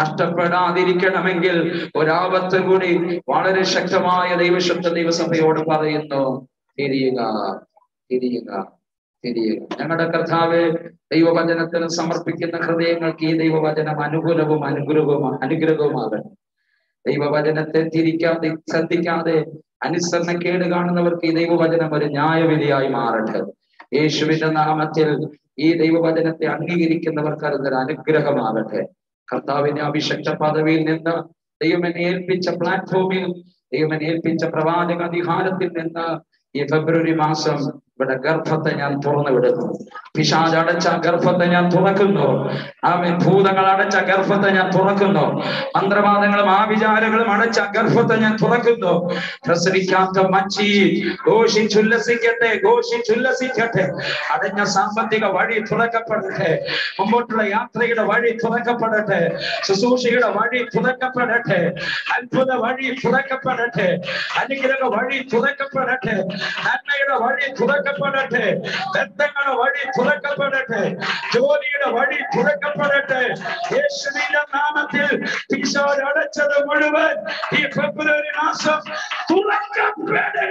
[SPEAKER 1] നഷ്ടപ്പെടാതിരിക്കണമെങ്കിൽ ഒരാപത്ത് കൂടി വളരെ ശക്തമായ ദൈവശബ്ദ ദൈവസഭയോട് പറയുന്നു തിരിയുക തിരിയുക തിരിയുക ഞങ്ങളുടെ കർത്താവ് ദൈവവചനത്തിന് സമർപ്പിക്കുന്ന ഹൃദയങ്ങൾക്ക് ഈ ദൈവവചനം അനുകൂലവും അനുഗ്രഹവും അനുഗ്രഹവുമാകണം ദൈവവചനത്തെ തിരിക്കാതെ ശ്രദ്ധിക്കാതെ അനുസരണക്കേട് കാണുന്നവർക്ക് ഈ ദൈവവചനം ഒരു ന്യായവിധിയായി മാറട്ടെ യേശുവിന്റെ നാമത്തിൽ ഈ ദൈവവചനത്തെ അംഗീകരിക്കുന്നവർക്ക് അതൊരു അനുഗ്രഹമാകട്ടെ കർത്താവിന്റെ അഭിഷക്ത പദവിയിൽ നിന്ന് ദൈവമെന്നെ ഏൽപ്പിച്ച പ്ലാറ്റ്ഫോമിൽ ദൈവമെന്നെ ഏൽപ്പിച്ച പ്രവാചക അധികാരത്തിൽ നിന്ന് ഈ ഫെബ്രുവരി മാസം ഇവിടെ ഗർഭത്തെ ഞാൻ തുറന്നു വിടുന്നു പിശാജ് അടച്ച ഗർഭത്തെ ഞാൻ തുറക്കുന്നു ആമേൻ ഭൂതങ്ങൾ അടച്ച ഗർഭത്തെ ഞാൻ തുറക്കുന്നു മന്ത്രവാദങ്ങളും ആവിചാരങ്ങളും അടച്ച ഗർഭത്തെ ഞാൻ തുറക്കുന്നു പ്രസരിക്കാത്ത മച്ചി ഘോഷിച്ചുല്ലസിക്കട്ടെ ഘോഷിച്ചുല്ലസിക്കട്ടെ അടഞ്ഞ സാമ്പത്തിക വഴി തുറക്കപ്പെടട്ടെ മുമ്പോട്ടുള്ള യാത്രയുടെ വഴി തുറക്കപ്പെടട്ടെ ശുശ്രൂഷയുടെ വഴി തുറക്കപ്പെടട്ടെ അത്ഭുത വഴി തുറക്കപ്പെടട്ടെ അനുഗ്രഹ വഴി തുറക്കപ്പെടട്ടെ നന്മയുടെ വഴി തുറക്കപ്പെടട്ടെ ബന്ധങ്ങളുടെ വഴി തുറക്കപ്പെടട്ടെ ജോലിയുടെ വഴി തുറക്കപ്പെടട്ടെ യേശുവിന്റെ നാമത്തിൽ പിശാച് അടച്ചത് മുഴുവൻ ഈ ഫെബ്രുവരി മാസം തുറക്കപ്പെടുക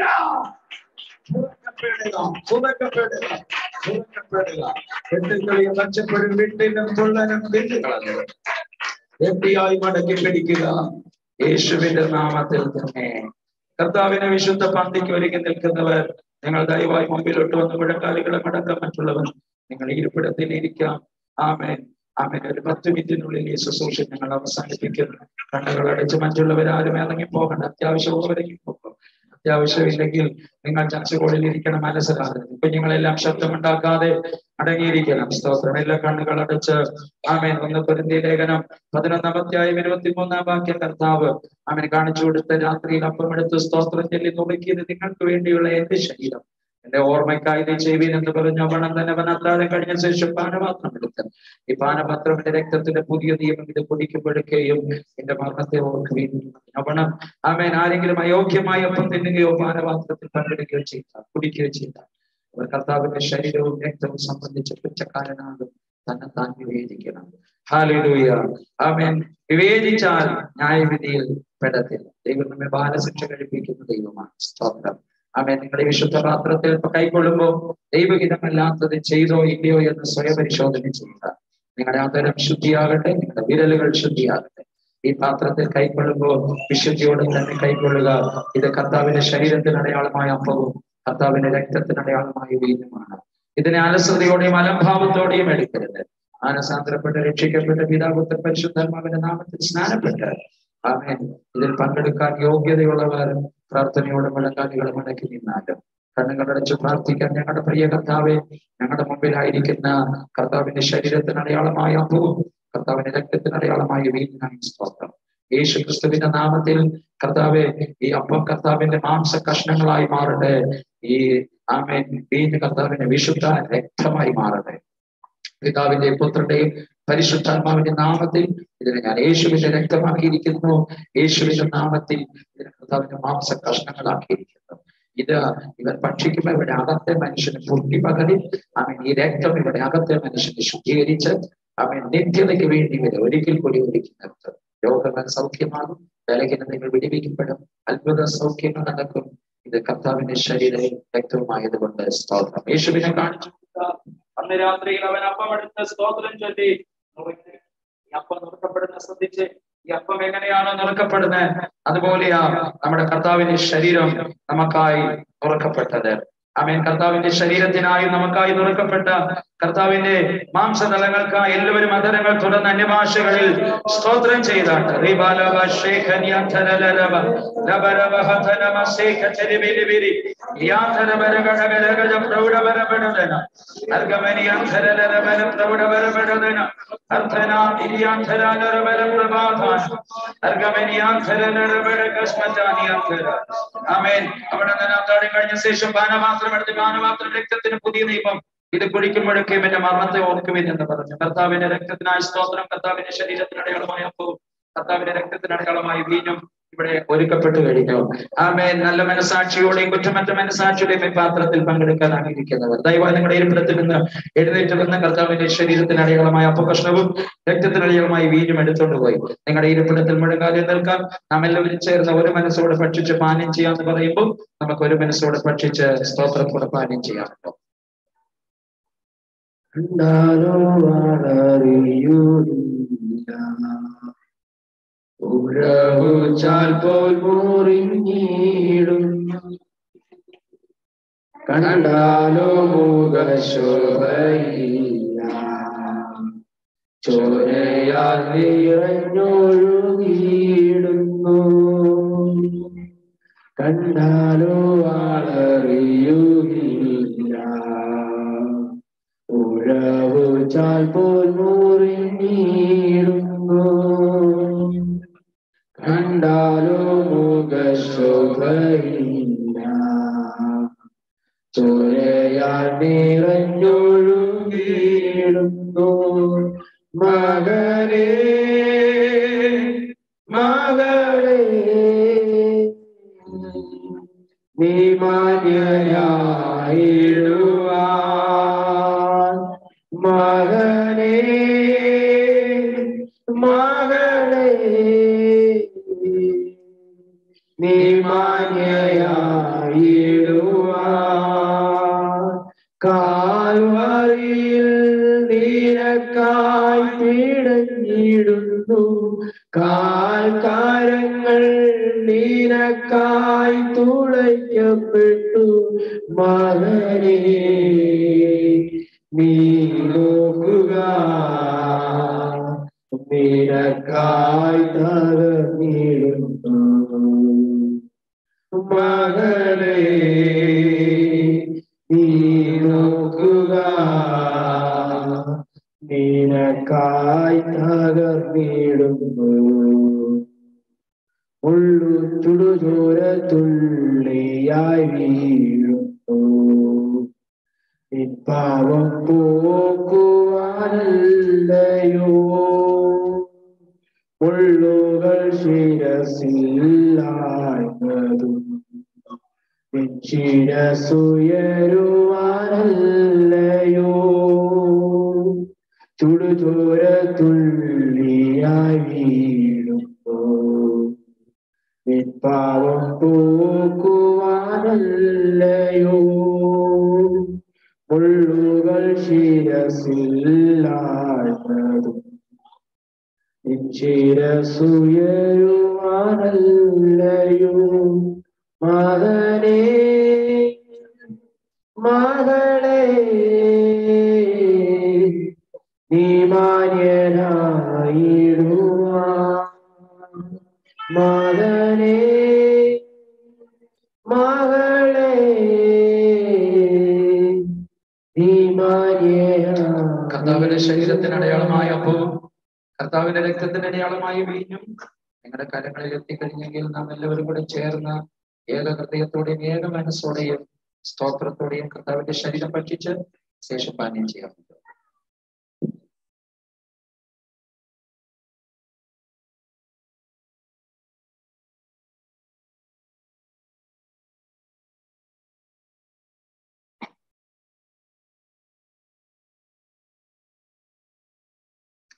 [SPEAKER 1] തുറക്കപ്പെടുക തുറക്കപ്പെടുക തുറക്കപ്പെടുക വെട്ടുകളിയും മെച്ചപ്പെടും വീട്ടിലും തുള്ളനും വെല്ലുകളഞ്ഞു എത്തിയായി മടക്കി പിടിക്കുക യേശുവിന്റെ നാമത്തിൽ തന്നെ കർത്താവിനെ വിശുദ്ധ പന്തിക്ക് ഒരുങ്ങി നിൽക്കുന്നവർ നിങ്ങൾ ദയവായി മുമ്പിലോട്ട് വന്ന് മുഴക്കാലുകളെ മടക്കം മറ്റുള്ളവർ നിങ്ങൾ ഇരിപ്പിടത്തിൽ ഇരിക്കാം ആമേൻ ആമേൻ ഒരു പത്ത് മിനിറ്റിനുള്ളിൽ ഈ ശുശ്രൂഷ ഞങ്ങൾ അവസാനിപ്പിക്കുന്നു കണ്ണുകൾ അടച്ച് മറ്റുള്ളവർ ആരും ഇറങ്ങി പോകണ്ട അത്യാവശ്യമുള്ളവരെങ്കിൽ പോകും അത്യാവശ്യമില്ലെങ്കിൽ നിങ്ങൾ ചർച്ചകളിൽ ഇരിക്കണം മനസ്സിലാകും കുഞ്ഞുങ്ങളെല്ലാം ശബ്ദമുണ്ടാക്കാതെ അടങ്ങിയിരിക്കണം സ്തോത്രം എല്ലാ കണ്ണുകൾ അടച്ച് ആമേൻ ഒന്ന് പൊരുന്തി ലേഖനം പതിനൊന്നാം അധ്യായം ഇരുപത്തിമൂന്നാം വാക്യ കർത്താവ് അവൻ കാണിച്ചു കൊടുത്ത രാത്രിയിൽ അപ്പമെടുത്ത് സ്തോത്രം ചൊല്ലി നുറുക്കിയത് നിങ്ങൾക്ക് വേണ്ടിയുള്ള എന്റെ ശരീരം എന്റെ ഓർമ്മയ്ക്കായി ഇത് ചെയ്യുവിൻ എന്ന് പറഞ്ഞു അവണം തന്നെ അവൻ അത്താഴം കഴിഞ്ഞ ശേഷം പാനപാത്രം എടുത്ത് ഈ പാനപാത്രം എന്റെ രക്തത്തിന്റെ പുതിയ നിയമം ഇത് കുടിക്കുമ്പോഴൊക്കെയും എന്റെ മരണത്തെ ഓർക്കുകയും അവണം ആമേൻ ആരെങ്കിലും അയോഗ്യമായ ഒപ്പം തിന്നുകയോ പാനപാത്രത്തിൽ പങ്കെടുക്കുകയോ ചെയ്ത കുടിക്കുകയോ ചെയ്ത അവർ കർത്താവിന്റെ ശരീരവും രക്തവും സംബന്ധിച്ച് കുറ്റക്കാരനാകും തന്നെ താൻ വിവേചിക്കണം ഹാലിലൂയ ആമേൻ വിവേചിച്ചാൽ ന്യായവിധിയിൽ പെടത്തില്ല ദൈവം നമ്മെ ബാലശിക്ഷ കഴിപ്പിക്കുന്ന ദൈവമാണ് സ്തോത്രം ആമേൻ നിങ്ങളുടെ വിശുദ്ധ പാത്രത്തിൽ ഇപ്പൊ കൈക്കൊള്ളുമ്പോൾ ദൈവഹിതമല്ലാത്തത് ചെയ്തോ ഇല്ലയോ എന്ന് സ്വയം പരിശോധന ചെയ്യുക നിങ്ങളുടെ ആദരം ശുദ്ധിയാകട്ടെ നിങ്ങളുടെ വിരലുകൾ ശുദ്ധിയാകട്ടെ ഈ പാത്രത്തിൽ കൈക്കൊള്ളുമ്പോൾ വിശുദ്ധിയോടെ തന്നെ കൈക്കൊള്ളുക ഇത് കർത്താവിന്റെ ശരീരത്തിന് അടയാളമായ അപ്പവും കർത്താവിന്റെ രക്തത്തിന് അടയാളമായ വീഞ്ഞുമാണ് ഇതിനെ അലസതയോടെയും അലംഭാവത്തോടെയും എടുക്കരുത് മാനസാന്തരപ്പെട്ട് രക്ഷിക്കപ്പെട്ട പിതാപുത്ര പരിശുദ്ധാത്മാവിന്റെ നാമത്തിൽ സ്നാനപ്പെട്ട് ആമേൻ ഇതിൽ പങ്കെടുക്കാൻ യോഗ്യതയുള്ളവർ പ്രാർത്ഥനയോടെ മുഴങ്കാലുകൾ മടക്കി നിന്നാലും കണ്ണുകളടച്ച് പ്രാർത്ഥിക്കാൻ ഞങ്ങളുടെ പ്രിയ കർത്താവെ ഞങ്ങളുടെ മുമ്പിലായിരിക്കുന്ന കർത്താവിന്റെ ശരീരത്തിന് അടയാളമായ അപ്പവും കർത്താവിന്റെ രക്തത്തിന് അടയാളമായ വീഞ്ഞായി സ്തോത്രം യേശു ക്രിസ്തുവിന്റെ നാമത്തിൽ കർത്താവെ ഈ അപ്പം കർത്താവിന്റെ മാംസ കഷ്ണങ്ങളായി മാറട്ടെ ഈ ആമേൻ വീഞ്ഞ് കർത്താവിന്റെ വിശുദ്ധ രക്തമായി മാറട്ടെ പിതാവിന്റെ പുത്രന്റെയും പരിശുദ്ധാത്മാവിന്റെ നാമത്തിൽ ഇതിനെ ഞാൻ യേശുവിന്റെ രക്തമാക്കിയിരിക്കുന്നു യേശുവിന്റെ നാമത്തിൽ ഇതിനെ കർത്താവിന്റെ മാംസ കഷ്ണങ്ങളാക്കിയിരിക്കുന്നു ഇത് ഇവർ ഭക്ഷിക്കുമ്പോൾ ഇവിടെ അകത്തെ മനുഷ്യന് പൊട്ടി പകരി അവൻ ഈ രക്തം ഇവിടെ അകത്തെ മനുഷ്യനെ ശുദ്ധീകരിച്ച് അവൻ നിത്യതയ്ക്ക് വേണ്ടി വരും ഒരിക്കൽ കൂടി ഒരുക്കുന്നത് രോഗങ്ങൾ സൗഖ്യമാകും ബലഹീനതകൾ വിടിവിക്കപ്പെടും അത്ഭുത സൗഖ്യങ്ങൾ നടക്കും ഇത് കർത്താവിന്റെ ശരീരവും രക്തവുമായതുകൊണ്ട് സ്തോത്രം യേശുവിനെ കാണിച്ചു
[SPEAKER 2] അന്ന് രാത്രിയിൽ അവൻ അപ്പം എടുത്ത് സ്തോത്രം ചൊല്ലി നുറുക്കി. ഈ അപ്പം നുറുക്കപ്പെടുന്ന ശ്രദ്ധിച്ച് ഈ അപ്പം എങ്ങനെയാണ് നുറുക്കപ്പെടുന്നത് അതുപോലെയാ നമ്മുടെ കർത്താവിന്റെ ശരീരം നമുക്കായി നുറുക്കപ്പെട്ടത് അമേൻ കർത്താവിന്റെ ശരീരത്തിനായി നമുക്കായി നുറുക്കപ്പെട്ട കർത്താവിന്റെ മാംസതലങ്ങൾക്കായി എല്ലാവരും അതരങ്ങൾ തുറന്ന അന്യഭാഷകളിൽ സ്തോത്രം ചെയ്താട്ട് റിബാലവ ശേഖന്യാധരലരവ ലബരവഹതനമ ശേഖചരിബിരിബിരി യാധരബരഗടഗരഗജ പ്രൗഢബരബടദന അർഗമനിയാധരലരബര പ്രൗഢബരബടദന അർത്ഥന ഇരിയാധരാലരബര പ്രഭാധാന അർഗമനിയാധരലരബര കസ്മജാനിയാധര ആമേൻ അവിടെ നിന്ന് താടി കഴിഞ്ഞ ശേഷം പാനപാത്രം എടുത്ത് പാനപാത്രം രക്തത്തിന് പുതിയ നിയമം ഇത് കുടിക്കുമ്പോഴൊക്കെ എന്റെ മരണത്തെ ഓർക്കുവിൻ എന്ന് പറഞ്ഞു കർത്താവിന്റെ രക്തത്തിനായ സ്തോത്രം കർത്താവിന്റെ ശരീരത്തിന് അടയാളമായ അപ്പവും കർത്താവിന്റെ രക്തത്തിന് അടയാളമായി വീഞ്ഞും ഇവിടെ ഒരുക്കപ്പെട്ടു കഴിഞ്ഞു ആമേൻ നല്ല മനസാക്ഷിയോടെയും കുറ്റമറ്റ മനസാക്ഷിയുടെയും ഈ പാത്രത്തിൽ പങ്കെടുക്കാനാണ് ഇരിക്കുന്നവർ ദയവായി നിങ്ങളുടെ ഇരിപ്പിടത്തിൽ നിന്ന് എഴുന്നേറ്റ് വന്ന് കർത്താവിന്റെ ശരീരത്തിന് അടയാളമായ അപ്പകഷ്ണവും രക്തത്തിന് അടയാളമായി വീഞ്ഞും എടുത്തുകൊണ്ട് പോയി നിങ്ങളുടെ ഇരിപ്പിടത്തിൽ മുഴങ്ങാതെ നിൽക്കാം നാം എല്ലാവരും ചേർന്ന് ഒരു മനസ്സോടെ ഭക്ഷിച്ച് പാനം ചെയ്യാന്ന് പറയുമ്പോൾ നമുക്ക് ഒരു മനസ്സോടെ ഭക്ഷിച്ച് സ്തോത്രത്തോടെ പാനം ചെയ്യാമല്ലോ
[SPEAKER 1] കണ്ടാലോ വളറിയൂരില്ല ഉഴവുചാൽ പോൽ മുറിഞ്ഞിടുന്നു കണ്ടാലോ മുഖശോഭയില്ല ചോരയാൽ നിറഞ്ഞൊഴുകിയിടുന്നു കണ്ടാലോ വളറിയുകയില്ല ഉഴവുചാൽ പോൽ മുറിഞ്ഞിടുന്നു കണ്ടാലോ മുഖശോഭയില്ല ചോരയാൽ നിറഞ്ഞൊഴുകിയിടുന്നു മകനേ മകളേ നീ മാന്യയായിടുവാൻ മകനേ മകളേ നീ മാന്യയായിടുവാൻ കാൽവറിയിൽ നിനക്കായി പിടഞ്ഞിടുന്നു കാൽക്കാരങ്ങൾ നിനക്കായി തുളയ്ക്കപ്പെട്ടു മകനേ നീ നോക്കുക നിനക്കായി തകർന്നിടുന്നു മകളെ നീ നോക്കുക നിനക്കായി തകർന്നിടുന്നു ഉള്ളു ചുടുചോര തുള്ളിയായി വീഴുന്നു നിൻ പാവം പോക്കുവാനല്ലയോ മുള്ളുകൾ ശിരസില്ലായ്മതും നിൻ ശിരസുയരുവാനല്ലയോ ചുടുചോര തുള്ളിയായി വീഴുന്നു നിൻ പാവം പോക്കുവാനല്ലയോ മുള്ളുകൾ ശിരസില്ലായ്മതും നിശ്ചിരസുയരുവാനല്ലയോ മകനേ മകളെ നീ മാന്യനായിടുവാൻ മകനേ മകളെ നീ
[SPEAKER 2] കർത്താവിന്റെ ശരീരത്തിന് അടയാളമായ അപ്പവും കർത്താവിന്റെ രക്തത്തിന് അടയാളമായ വീഞ്ഞും
[SPEAKER 1] നിങ്ങളുടെ കരങ്ങളിൽ എത്തിക്കഴിഞ്ഞെങ്കിൽ നാം എല്ലാവരും കൂടെ ചേർന്ന് ഏക ഹൃദയത്തോടെയും ഏക മനസ്സോടെയും സ്തോത്രത്തോടെയും കർത്താവിന്റെ ശരീരം ഭക്ഷിച്ച് ശേഷം പാനീയം ചെയ്യാറുണ്ട്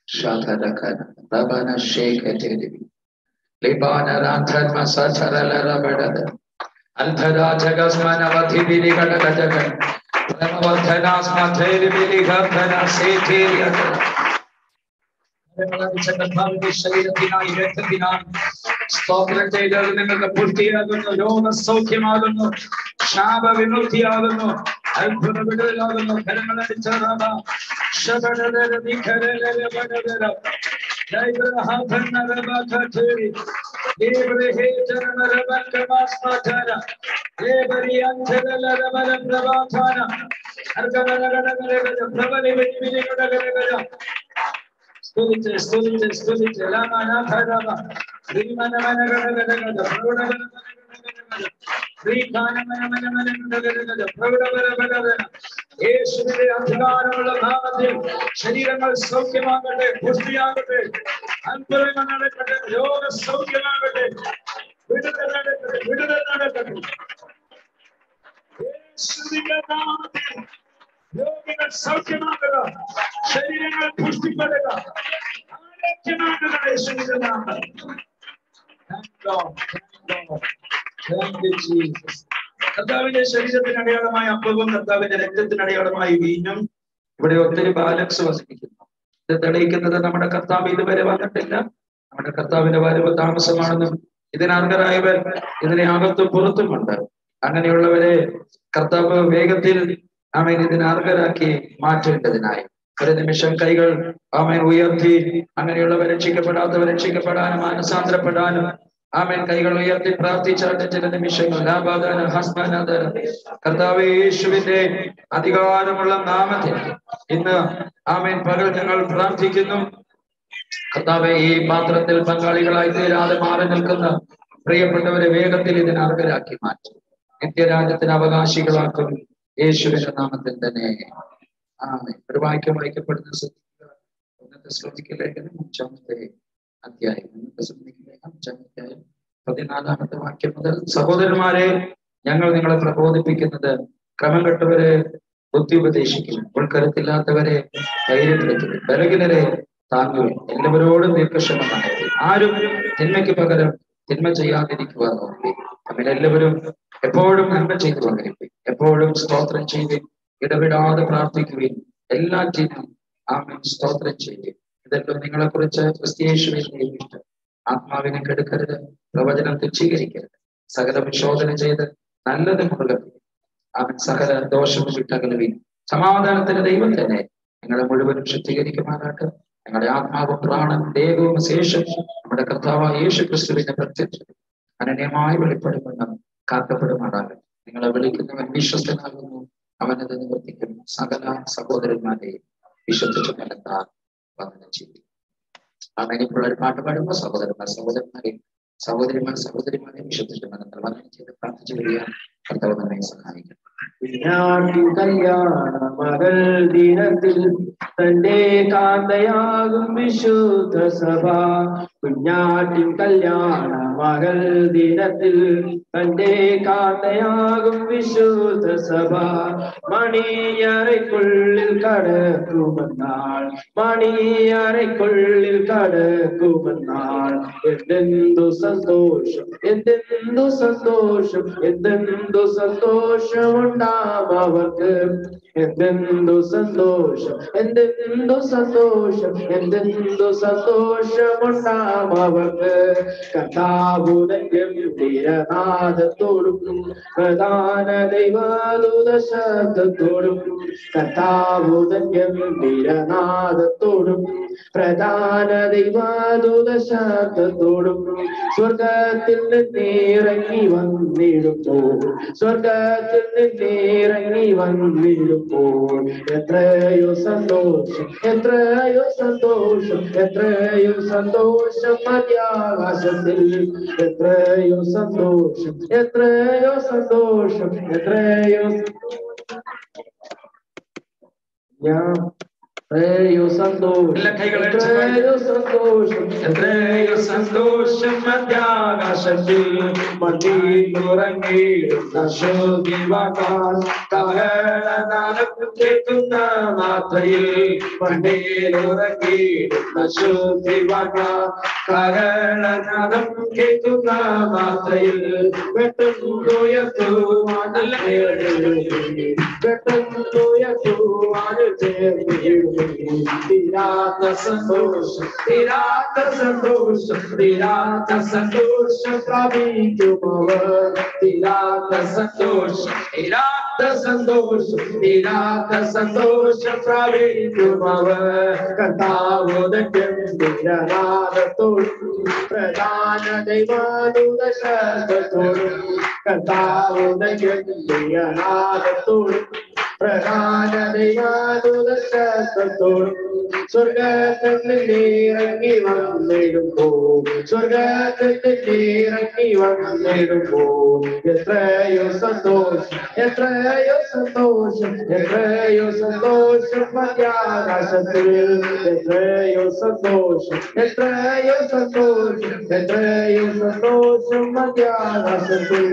[SPEAKER 1] Shadharakana, Rabana Shekatiri, Libana Rantharma Sacharala Rabadada, Althara Jagasmana Vathibiri Gadagadagan, Ramavadhanasma Theri Bili Gardhana Setiri കർത്താവിന്റെ ശരീരത്തിനായി രക്തത്തിനായി സ്തോത്രം ചെയ്തത് നിങ്ങൾക്ക് പുഷ്ടിയാകുന്നു രോഗസൗഖ്യമാകുന്നു ശാപവിമുക്തിയാകുന്നു അത്ഭുത വിടുതലാകുന്നു ഫലങ്ങളടിച്ചാറാമ സ്തുതിച്ച് സ്തുതിച്ച് സ്തുതിച്ച് രാമനാഥരാമ ശ്രീമനമനഗണഗണഗണ യേശുവിന്റെ അധികാരമുള്ള നാമത്തിൽ ശരീരങ്ങൾ സൗഖ്യമാകട്ടെ പുഷ്ടിയാകട്ടെ അത്ഭുതങ്ങൾ നടക്കട്ടെ രോഗ സൗഖ്യമാകട്ടെ വിടുതൽ നടക്കട്ടെ വിടുതൽ നടക്കട്ടെ യേശുവിന്റെ നാമത്തിൽ രോഗികൾ സൗഖ്യമാകുക ശരീരങ്ങൾ പുഷ്ടിപ്പെടുക ആരോഗ്യമാകുക യേശുവിന്റെ നാമത്തിൽ Thank God. Thank God. Thank you, Jesus. കർത്താവിന്റെ ശരീരത്തിന് അടയാളമായ അപ്പവും കർത്താവിന്റെ രക്തത്തിന് അടയാളമായ വീഞ്ഞും ഇവിടെ ഒത്തിരി ബാലൻസ് വസിക്കുന്നു ഇത് തെളിയിക്കുന്നത് നമ്മുടെ കർത്താവ് ഇതുവരെ വന്നിട്ടില്ല നമ്മുടെ കർത്താവിന്റെ വരവ് താമസമാണെന്നും ഇതിനർഹരായവർ ഇതിനെ അകത്തും പുറത്തുമുണ്ട് അങ്ങനെയുള്ളവരെ കർത്താവ് വേഗത്തിൽ അവൻ ഇതിന് അർഹരാക്കി മാറ്റേണ്ടതിനായി ഒരു നിമിഷം കൈകൾ അവൻ ഉയർത്തി അങ്ങനെയുള്ളവർ രക്ഷിക്കപ്പെടാത്തവർ രക്ഷിക്കപ്പെടാനും മാനസാന്തരപ്പെടാനും ആമേൻ കൈകൾ ഉയർത്തി പ്രാർത്ഥിച്ചാട്ട് ചില നിമിഷങ്ങൾ ലാഭാദാന ഹസ്മാനാദാന കർത്താവ് യേശുവിന്റെ അധികാരമുള്ള നാമത്തിൽ ഇന്ന് ആമേൻ പകൽ ഞങ്ങൾ പ്രാർത്ഥിക്കുന്നു കർത്താവെ ഈ പാത്രത്തിൽ പങ്കാളികളായി തീരാതെ മാറി നിൽക്കുന്ന പ്രിയപ്പെട്ടവരെ വേഗത്തിൽ ഇതിന് അർഹരാക്കി മാറ്റും നിത്യരാജ്യത്തിന് അവകാശികളാക്കും യേശുവിന്റെ നാമത്തിൽ തന്നെ ആമേൻ ഒരു വാക്യം വായിക്കപ്പെടുന്ന ശ്രദ്ധിക്കുക ഉന്നത ശ്രദ്ധിക്ക ലേഖനം അഞ്ചാമത്തെ അധ്യായം ഉന്നത ശ്രദ്ധിക്ക ലേഖനം അഞ്ചാമത്തെ അധ്യായം പതിനാലാമത്തെ വാക്യം മുതൽ സഹോദരന്മാരെ ഞങ്ങൾ നിങ്ങളെ പ്രബോധിപ്പിക്കുന്നത് ക്രമം കെട്ടവരെ ബുദ്ധി ഉപദേശിക്കും ഉൾക്കരുത്തില്ലാത്തവരെ ധൈര്യപ്പെടുത്തുക ബലഹീനരെ താങ്ങുവിൻ എല്ലാവരോടും ദീർഘക്ഷമ കാണിക്കും ആരും തിന്മയ്ക്ക് പകരം തിന്മ ചെയ്യാതിരിക്കുവാൻ നോക്കി അങ്ങനെ എല്ലാവരും എപ്പോഴും നന്മ ചെയ്തു കൊണ്ടിരിക്കും എപ്പോഴും സ്തോത്രം ചെയ്ത് ഇടപെടാതെ പ്രാർത്ഥിക്കുകയും എല്ലാറ്റിനും ആമൻ സ്തോത്രം ചെയ്യും ഇതെല്ലാം നിങ്ങളെ കുറിച്ച് ക്രിസ്തീയേശുവിൽ നിയമിട്ട് ആത്മാവിനെ കെടുക്കരുത് പ്രവചനം തുച്ഛീകരിക്കരുത് സകല വിശോധന ചെയ്ത് നല്ലത് മുറുകെ അവൻ സകല ദോഷവും വിട്ടകലുവിൻ സമാധാനത്തിന്റെ ദൈവം തന്നെ നിങ്ങളെ മുഴുവനും ശുദ്ധീകരിക്കുമാറാട്ട് ഞങ്ങളുടെ ആത്മാവും പ്രാണൻ ദേഹവും ശേഷം നമ്മുടെ കർത്താവായ യേശു ക്രിസ്തുവിന്റെ പ്രത്യക്ഷം അനന്യമായി വെളിപ്പെടുമെന്ന് കാക്കപ്പെടുമാറാകട്ടെ നിങ്ങളെ വിളിക്കുന്നവൻ വിശ്വസ്തനാകുന്നു അവനത് നിവർത്തിക്കും സകല സഹോദരന്മാരെയും വിശ്വസിച്ച് നിലത്താൽ വന്ദനം ചെയ്യും അവൻ ഇപ്പോൾ ഒരു പാട്ട് പാടുമ്പോൾ സഹോദരന്മാർ സഹോദരന്മാരെ സഹോദരിമാർ സഹോദരിമാരെ വിശ്വസിച്ച് നിലത്താൽ വന്ദനം ചെയ്ത് പ്രാർത്ഥിച്ചു വരിക കർത്താവ് നമ്മെ സഹായിക്കും
[SPEAKER 3] കുഞ്ഞാട്ടിൻ കല്യാണ മകൾ ദിനത്തിൽ തന്റെ കാന്തയാകും വിശുദ്ധ സഭ കുഞ്ഞാട്ടിൻ കല്യാണ മകൾ ദിനത്തിൽ തന്റെ കാന്തയാകും വിശുദ്ധ സഭ മണിയറയ്ക്കുള്ളിൽ കടക്കുമെന്നാൾ മണിയറയ്ക്കുള്ളിൽ കടക്കുമെന്നാൾ എന്തെന്തു സന്തോഷം എന്തെന്തു സന്തോഷം എന്തെന്തു സന്തോഷമുണ്ടാം അവർക്ക് എന്തെന്തു സന്തോഷം എന്തെന്തു സന്തോഷം എന്തെന്തു സന്തോഷമുണ്ടാം അവർക്ക് കഥാബുധം വീരനാഥത്തോടും പ്രധാന ദൈവാലുത ശബ്ദത്തോടും കഥാബുധം വീരനാഥത്തോടും പ്രധാന ദൈവാലുത ശബ്ദത്തോടും സ്വർഗത്തിൽ നിന്നിറങ്ങി വന്നിടുമ്പോൾ സ്വർഗത്തിൽ നിന്നിറങ്ങി വന്നിടുമ്പോൾ എത്രയോ സന്തോഷം എത്രയോ സന്തോഷം എത്രയോ സന്തോഷം മധ്യാകാശത്തിൽ എത്രയോ സന്തോഷം എത്രയോ സന്തോഷം എത്രയോ ഞാൻ എത്രയോ സന്തോഷം
[SPEAKER 2] എല്ലാ കൈകളും അടിച്ച്
[SPEAKER 3] എത്രയോ സന്തോഷം
[SPEAKER 2] എത്രയോ സന്തോഷം മധ്യാകാശത്തിൽ
[SPEAKER 3] മണ്ണിലുറങ്ങിയിടുന്ന ശോഭിവാക്കാൻ കാഹളനാദം കേൾക്കുന്ന മാത്രയിൽ മണ്ണിലുറങ്ങിയിടുന്ന ശോഭിവാക്കാൻ കാഹളനാദം കേൾക്കുന്ന മാത്രയിൽ വെട്ടുന്നുയർത്തു നല്ല വെട്ടുന്നുയർത്തു തീരാത്ത സന്തോഷം തീരാത്ത സന്തോഷം തീരാത്ത സന്തോഷം പ്രാപിക്കുമവർ തീരാത്ത സന്തോഷം തീരാത്ത സന്തോഷം തീരാത്ത സന്തോഷം പ്രാപിക്കുമവർ കർത്താവുദനാദത്തോടും പ്രധാന ദൈവാനുദ ശബ്ദത്തോടും കർത്താവുദനാദത്തോടും പ്രധാന ദൈവാനുദ ശബ്ദത്തോടും സ്വർഗത്തിൽ ഇറങ്ങി വന്നിടുമ്പോ സ്വർഗത്തിൽ ഇറങ്ങി വന്നിടുമ്പോ എത്രയോ സന്തോഷം എത്രയോ സന്തോഷം എത്രയോ സന്തോഷം മധ്യാകാശത്തിൽ എത്രയോ സന്തോഷം എത്രയോ സന്തോഷം എത്രയോ സന്തോഷം മധ്യാകാശത്തിൽ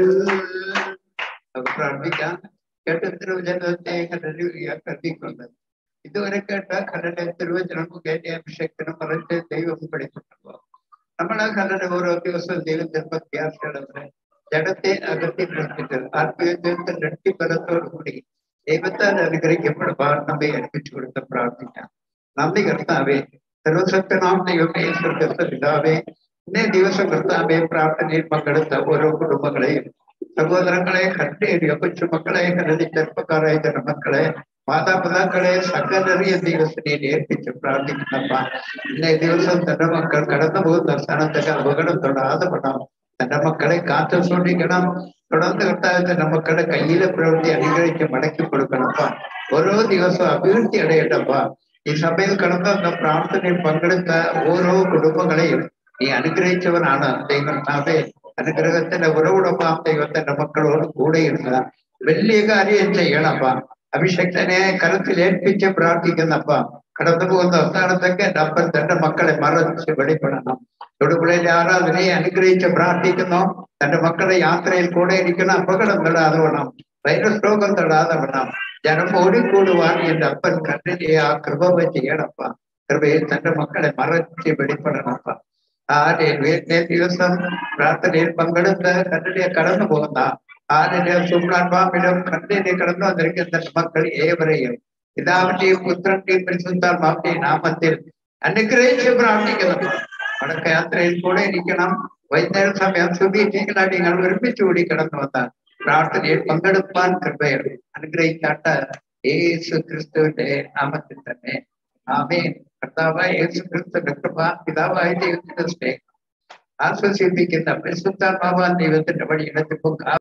[SPEAKER 4] നമുക്ക് പ്രാർത്ഥിക്കാം കേട്ട തിരുവചനത്തെ ഹല്ലേലൂയ കരുതിക്കൊണ്ട് ഇതുവരെ കേട്ട ഖനന തിരുവചനം കേട്ട അഭിഷേകത്തിനും മറിച്ച് ദൈവം പഠിച്ചിട്ടുള്ളൂ നമ്മൾ ആ ഖനന ഓരോ ദിവസവും ദൈവത്തിന്റെ പ്രത്യാശയുടെ ജഡത്തെ അകത്തി നിർത്തിട്ട് ആത്മീയത്തിൽ രട്ടിപ്പലത്തോടുകൂടി ദൈവത്താൽ അനുഗ്രഹിക്കപ്പെടുവാൻ നമ്മെ ഏൽപ്പിച്ചു കൊടുത്ത് പ്രാർത്ഥിക്കാം നന്ദി കർത്താവേ സർവസത്യനാം ദൈവമേ സ്വർഗസ്ഥ പിതാവേ ഇന്നേ ദിവസം കർത്താവെ പ്രാർത്ഥനയിൽ പങ്കെടുത്ത ഓരോ കുടുംബങ്ങളെയും സഹോദരങ്ങളെ കണ്ടേറിയ കൊച്ചുമക്കളെ കരുതി ചെറുപ്പക്കാരായ ജനമക്കളെ മാതാപിതാക്കളെ സകലറിയ ദൈവത്തിനെ ഏൽപ്പിച്ച് പ്രാർത്ഥിക്കുന്നപ്പ ഇന്നേ ദിവസം തന്റെ മക്കൾ കടന്നു പോകുന്ന സ്ഥാനത്തൊക്കെ അപകടം തൊടാതെ പെടാം തന്റെ മക്കളെ കാത്തു സൂക്ഷിക്കണം തുടർന്ന് കർത്താവ് തന്റെ മക്കളുടെ കയ്യിലെ പ്രവൃത്തി അനുഗ്രഹിച്ച് മടക്കി കൊടുക്കണപ്പ ഓരോ ദിവസവും അഭിവൃദ്ധി അടയട്ടപ്പ ഈ സഭയിൽ കടന്നു വന്ന പ്രാർത്ഥനയിൽ പങ്കെടുത്ത ഓരോ കുടുംബങ്ങളെയും നീ അനുഗ്രഹിച്ചവനാണ് ദൈവത്താവേ അനുഗ്രഹത്തിന്റെ ഉറവിടമാം ദൈവത്തിന്റെ മക്കളോട് കൂടെ ഇരുന്ന വലിയ കാര്യം ചെയ്യണപ്പ അഭിഷക്തനെ കരത്തിൽ ഏൽപ്പിച്ച് പ്രാർത്ഥിക്കുന്നപ്പ കടന്നു പോകുന്ന സ്ഥാനത്തൊക്കെ ഡബ്ബർ തന്റെ മക്കളെ മറച്ച് വെളിപ്പെടണം തൊടുപുഴയിലെ ആരാധനയെ അനുഗ്രഹിച്ച് പ്രാർത്ഥിക്കുന്നു തന്റെ മക്കളുടെ യാത്രയിൽ കൂടെ ഇരിക്കുന്ന അപകടം തൊടാതെ വേണം വൈറസ് രോഗം തൊടാതെ വേണം ജനം ഓടിക്കൂടുവാൻ എന്റെ അപ്പൻ കണ്ണിനെ ആ കൃപ ചെയ്യണപ്പ കൃപയിൽ തന്റെ മക്കളെ മറച്ച് വെളിപ്പെടണപ്പ ആരെ വീട്ടിലെ ദിവസം പ്രാർത്ഥനയിൽ പങ്കെടുത്ത് കണ്ണിനെ കടന്നു പോകുന്ന ആരുടെ സുബ്രാൻമാമിലും കണ്ണിനെ കടന്നു വന്നിരിക്കുന്ന മക്കൾ ഏവരെയും പിതാവിന്റെയും പുത്രന്റെയും പരിശുദ്ധാത്മാവിന്റെയും നാമത്തിൽ അനുഗ്രഹിച്ച് പ്രാർത്ഥിക്കുന്നു വടക്ക യാത്രയിൽ കൂടെ ഇരിക്കണം വൈകുന്നേര സമയം സുബീറ്റിങ്ങളായി നിങ്ങൾ ഒരുമിച്ച് കൂടി കടന്നു വന്നാൽ പ്രാർത്ഥനയിൽ പങ്കെടുപ്പാൻ കൃപയാണ് അനുഗ്രഹിക്കാട്ട യേശു ക്രിസ്തുവിന്റെ നാമത്തിൽ തന്നെ ആമേൻ കർത്താവായ യേശു ക്രിസ്തുവിന്റെ കൃപ പിതാവായ ദൈവത്തിന്റെ സ്നേഹം ആശ്വസിപ്പിക്കുന്ന പരിശുദ്ധാത്മാവാൻ ദൈവത്തിന്റെ വഴി ഇടത്തിപ്പോ